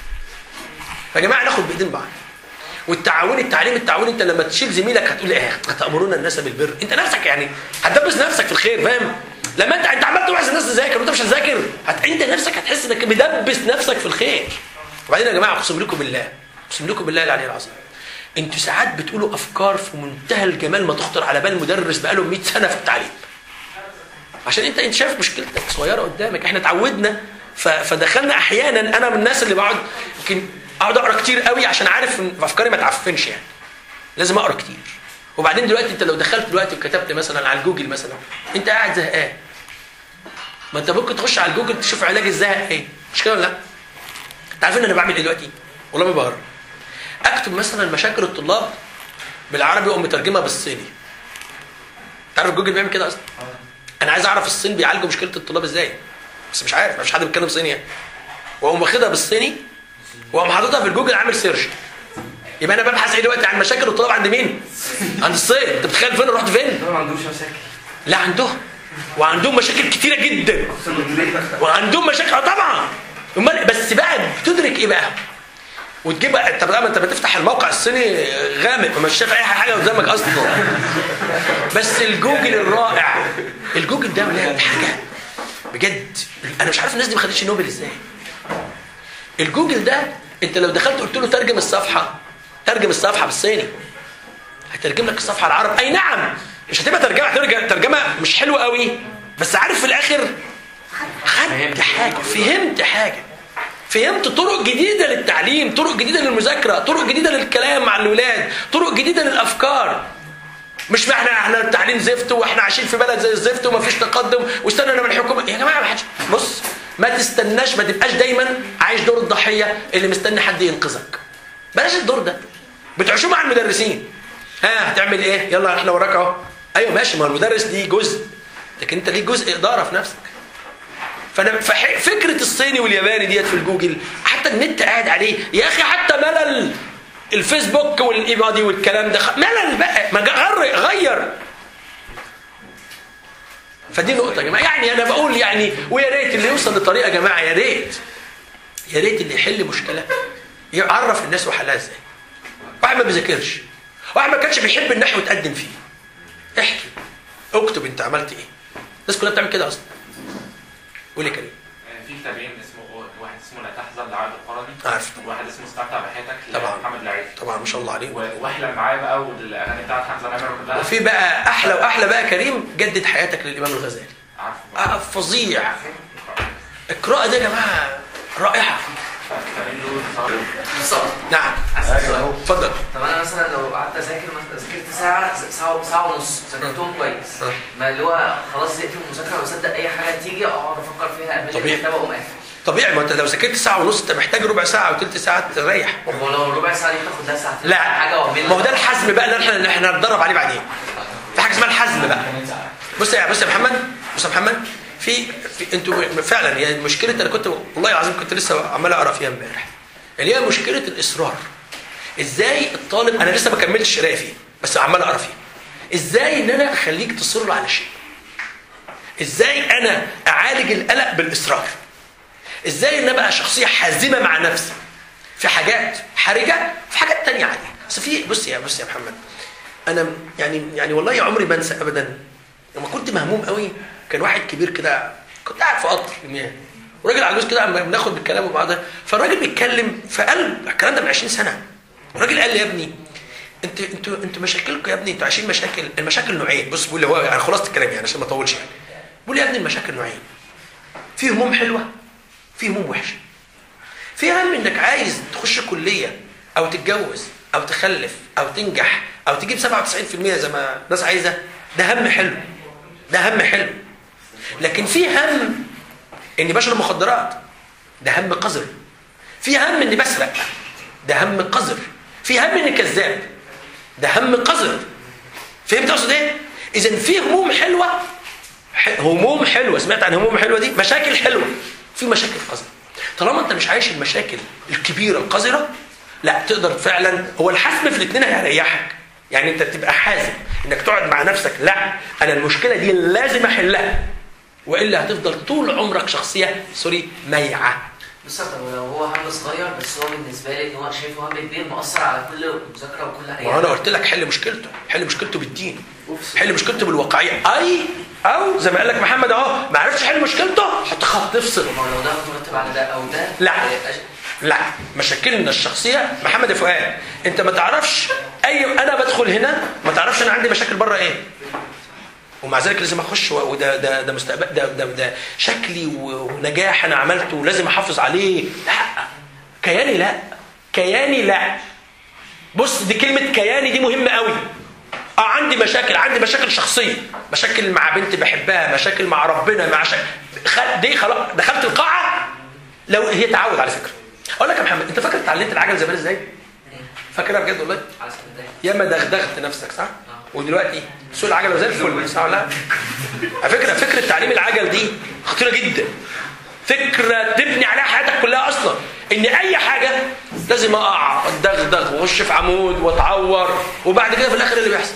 يا جماعه ناخد بايدين بعض والتعاون التعليم التعاون انت لما تشيل زميلك هتقول ايه هتامرون الناس بالبر انت نفسك يعني هتدبس نفسك في الخير فاهم لما انت انت عمال توعظ الناس تذاكر وانت مش هتذاكر هت... انت نفسك هتحس انك مدبس نفسك في الخير وبعدين يا جماعه اقسم لكم بالله اقسم لكم بالله العلي العظيم انتوا ساعات بتقولوا افكار في منتهى الجمال ما تخطر على بال مدرس بقاله 100 سنه في التعليم عشان انت انت شايف مشكلتك صغيره قدامك احنا اتعودنا ف... فدخلنا احيانا انا من الناس اللي بقعد يمكن اقعد اقرا كتير قوي عشان عارف ان افكاري ما تعفنش يعني لازم اقرا كتير وبعدين دلوقتي انت لو دخلت دلوقتي وكتبت مثلا على الجوجل مثلا انت قاعد زهقان ما انت ممكن تخش على الجوجل تشوف علاج الزهق ايه مش كده ولا لا انت عارفين انا بعمل ايه دلوقتي والله ما بهرب اكتب مثلا مشاكل الطلاب بالعربي واقوم مترجمها بالصيني تعرف جوجل بيعمل كده اصلا انا عايز اعرف الصين بيعالجوا مشكله الطلاب ازاي بس مش عارف مفيش حد بيتكلم صيني يعني واقوم واخدها بالصيني واقوم حاططها في الجوجل عامل سيرش يبقى انا ببحث ايه دلوقتي عن مشاكل الطلاب عند مين؟ عند الصين انت بتتخيل فين رحت فين؟
ما عندوش مشاكل
لا عندهم وعندهم مشاكل كتيره جدا وعندهم مشاكل آه طبعا امال بس بقى بتدرك ايه بقى؟ وتجيب بقى انت بقى انت بتفتح الموقع الصيني غامق ومش شايف اي حاجه قدامك اصلا بس الجوجل الرائع الجوجل ده ولا حاجه بجد انا مش عارف الناس دي ما خدتش نوبل ازاي الجوجل ده انت لو دخلت قلت له ترجم الصفحه ترجم الصفحه بالصيني هيترجم لك الصفحه العربي اي نعم مش هتبقى ترجمه هتبقى ترجمه مش حلوه قوي بس عارف في الاخر خدت حاجه فهمت حاجه فهمت طرق جديدة للتعليم طرق جديدة للمذاكرة طرق جديدة للكلام مع الولاد طرق جديدة للأفكار مش ما احنا احنا التعليم زفت واحنا عايشين في بلد زي الزفت ومفيش تقدم واستنى من الحكومه يا جماعه ما حدش بص ما تستناش ما تبقاش دايما عايش دور الضحيه اللي مستني حد ينقذك بلاش الدور ده بتعيشوه مع المدرسين ها هتعمل ايه يلا احنا وراك اهو ايوه ماشي ما هو المدرس ليه جزء لكن انت ليك جزء اداره في نفسك فانا فح- فكره الصيني والياباني ديت في الجوجل حتى النت قاعد عليه يا اخي حتى ملل الفيسبوك والايبادي والكلام ده خ- ملل بقى ما جا- غير غير فدي نقطه يا جماعه يعني انا بقول يعني ويا ريت اللي يوصل لطريقه يا جماعه يا ريت يا ريت اللي يحل مشكله يعرف الناس وحلها ازاي واحد ما بيذاكرش واحد ما كانش بيحب النحو يتقدم فيه احكي اكتب انت عملت ايه الناس كلها بتعمل كده اصلا قول يا كريم
في كتابين اسمه واحد اسمه لا تحزن لعبد القرني
عارف
وواحد اسمه استمتع بحياتك
طبعا.
لمحمد لعيب
طبعا ما شاء الله عليه
و- واحلم معايا بقى والاغاني بتاعت حمزه نمره كلها
وفي بقى احلى واحلى بقى كريم جدد حياتك للامام الغزالي
عارفه
آه فظيع القراءه دي يا جماعه رائعه نعم اتفضل
طب انا مثلا لو قعدت اذاكر مثلا ذاكرت ساعه ساعه ساعه ونص ذاكرتهم كويس ما اللي هو خلاص زهقت من المذاكره وبصدق اي حاجه تيجي اقعد افكر فيها قبل
طبيعي.
الكتابه واقوم قافل
طبيعي ما انت لو سكت ساعه ونص انت محتاج ربع ساعه او ثلث ساعه تريح
هو لو ربع ساعه دي تاخد لها ساعتين
لا
حاجه واعملها
ما هو ده الحزم بقى اللي احنا اللي احنا هنتدرب عليه بعدين في حاجه اسمها الحزم بقى بص يا بص يا محمد بص يا محمد في, في انتوا فعلا يعني مشكله انا كنت والله العظيم كنت لسه عمال اقرا فيها امبارح اللي هي مشكله الاصرار ازاي الطالب انا لسه ما كملتش قرايه فيه بس عمال اقرا فيه ازاي ان انا اخليك تصر على شيء ازاي انا اعالج القلق بالاصرار ازاي ان ابقى شخصيه حازمه مع نفسي في حاجات حرجه في حاجات تانية عاديه بس في بص يا بص يا محمد انا يعني يعني والله عمري ما انسى ابدا لما كنت مهموم قوي كان واحد كبير كده كنت قاعد في قطر المياه وراجل عجوز كده عم بناخد بالكلام وبعض فالراجل بيتكلم فقال الكلام ده من 20 سنه الراجل قال لي يا ابني انت انتوا انتوا مشاكلكم يا ابني انتوا عايشين مشاكل المشاكل نوعين بص بيقول لي هو يعني خلاصه الكلام يعني عشان ما اطولش يعني بيقول لي يا ابني المشاكل نوعين في هموم حلوه في هموم وحشه في هم انك عايز تخش كليه او تتجوز او تخلف او تنجح او تجيب 97% زي ما الناس عايزه ده هم حلو ده هم حلو لكن في هم اني بشرب مخدرات ده هم قذر في هم اني بسرق ده هم قذر في هم اني كذاب ده هم قذر فهمت اقصد ايه اذا في هموم حلوه ح- هموم حلوه سمعت عن هموم حلوه دي مشاكل حلوه في مشاكل قذره طالما انت مش عايش المشاكل الكبيره القذره لا تقدر فعلا هو الحسم في الاثنين هيريحك يعني انت تبقى حازم انك تقعد مع نفسك لا انا المشكله دي لازم احلها والا هتفضل طول عمرك شخصيه سوري ميعه
بص طب لو هو هم صغير بس هو بالنسبه لي ان هو شايفه هم كبير مؤثر على كل مذاكره وكل حاجه
ما انا قلت لك حل مشكلته حل مشكلته بالدين حل مشكلته بالواقعيه اي او زي ما قال لك محمد اهو ما عرفتش حل مشكلته حط خط افصل
ما هو لو ده مترتب على ده او ده
لا.
ما يبقاش-
لا مشاكلنا الشخصيه محمد يا فؤاد انت ما تعرفش اي انا بدخل هنا ما تعرفش انا عندي مشاكل بره ايه ومع ذلك لازم اخش و- وده ده ده مستقبل ده ده, ده شكلي و- ونجاح انا عملته ولازم احافظ عليه لا كياني لا كياني لا بص دي كلمه كياني دي مهمه قوي اه عندي مشاكل عندي مشاكل شخصيه مشاكل مع بنت بحبها مشاكل مع ربنا مع شك... خ... دي خلاص دخلت القاعه لو هي تعود على فكره اقول لك يا محمد انت فاكر اتعلمت العجل زمان ازاي فاكرها بجد والله
على سنتين
ياما دغدغت نفسك صح ودلوقتي سوق العجله زي الفل صح ولا لا على فكره فكره تعليم العجل دي خطيره جدا فكره تبني عليها حياتك كلها اصلا ان اي حاجه لازم اقع اتدغدغ واخش في عمود واتعور وبعد كده في الاخر اللي بيحصل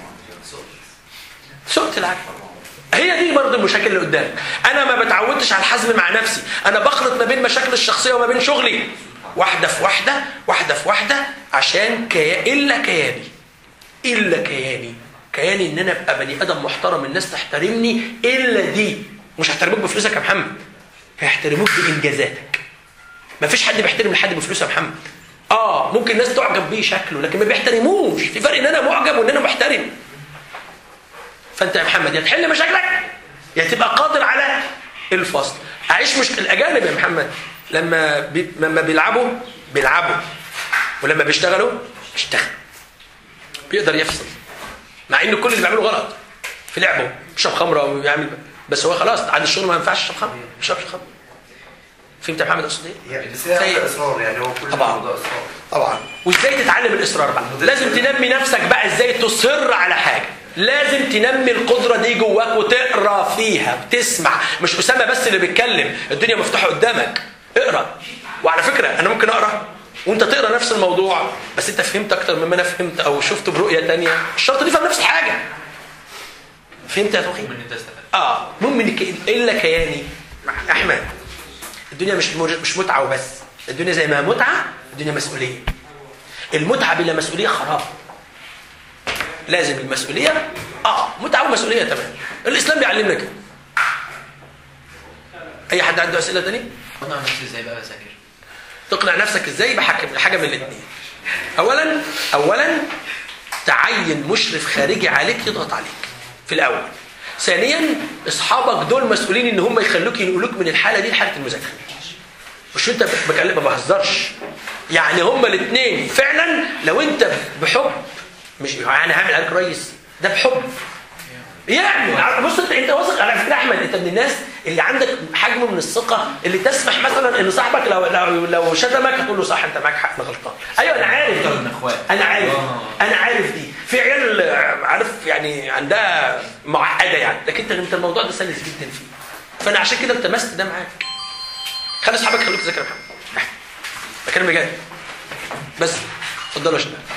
سوقت العجل هي دي برضه المشاكل اللي قدامك انا ما بتعودتش على الحزم مع نفسي انا بخلط ما بين مشاكل الشخصيه وما بين شغلي واحده في واحده واحده في واحده عشان كيا... الا كياني الا كياني كياني ان انا ابقى بني ادم محترم الناس تحترمني الا دي مش هيحترموك بفلوسك يا محمد هيحترموك بانجازاتك ما فيش حد بيحترم حد بفلوسه يا محمد اه ممكن الناس تعجب بيه شكله لكن ما بيحترموش في فرق ان انا معجب وان انا محترم فانت يا محمد يا تحل مشاكلك يا تبقى قادر على الفصل اعيش مش الاجانب يا محمد لما بي... لما بيلعبوا بيلعبوا ولما بيشتغلوا بيشتغلوا بيقدر يفصل مع ان كل اللي بيعمله غلط في لعبه بيشرب خمره ويعمل بس هو خلاص عند الشغل ما ينفعش يشرب خمره ما يشربش خمره فهمت يا محمد اقصد ايه؟
يعني بس هي
زي-
اصرار يعني هو كل
طبعا.
الموضوع اصرار
طبعا وازاي تتعلم الاصرار بقى لازم تنمي نفسك بقى ازاي تصر على حاجه لازم تنمي القدره دي جواك وتقرا فيها بتسمع مش اسامه بس اللي بيتكلم الدنيا مفتوحه قدامك اقرا وعلى فكره انا ممكن اقرا وانت تقرا نفس الموضوع بس انت فهمت اكتر مما انا فهمت او شفته برؤيه تانية مش شرط نفهم نفس الحاجه فهمت يا توخي
ان انت استفدت
اه المهم ان ك- الا كياني احمد الدنيا مش مر- مش متعه وبس الدنيا زي ما هي متعه الدنيا مسؤوليه المتعه بلا مسؤوليه خراب لازم المسؤوليه اه متعه ومسؤوليه تمام الاسلام بيعلمنا كده اي حد عنده اسئله تاني
اقنع نفسي ازاي بقى اذاكر
تقنع نفسك ازاي بحاجه حاجه من الاثنين اولا اولا تعين مشرف خارجي عليك يضغط عليك في الاول ثانيا اصحابك دول مسؤولين ان هم يخلوك ينقلوك من الحاله دي لحاله المذاكره مش انت بكلم ما بهزرش يعني هما الاثنين فعلا لو انت بحب مش يعني هعمل عليك ريس ده بحب يعني بص انت انت واثق على فكره احمد انت من الناس اللي عندك حجم من الثقه اللي تسمح مثلا ان صاحبك لو لو لو شتمك هتقول له صح انت معاك حق انا غلطان ايوه انا عارف
اكتر
دي.
من اخوات
انا عارف
آه.
انا عارف دي في عيال آه، عارف يعني عندها معقده يعني لكن انت انت الموضوع ده سلس جدا فيه فانا عشان كده التمست ده معاك خلي اصحابك يخلوك تذاكر يا محمد بكلم بجد بس اتفضلوا يا شباب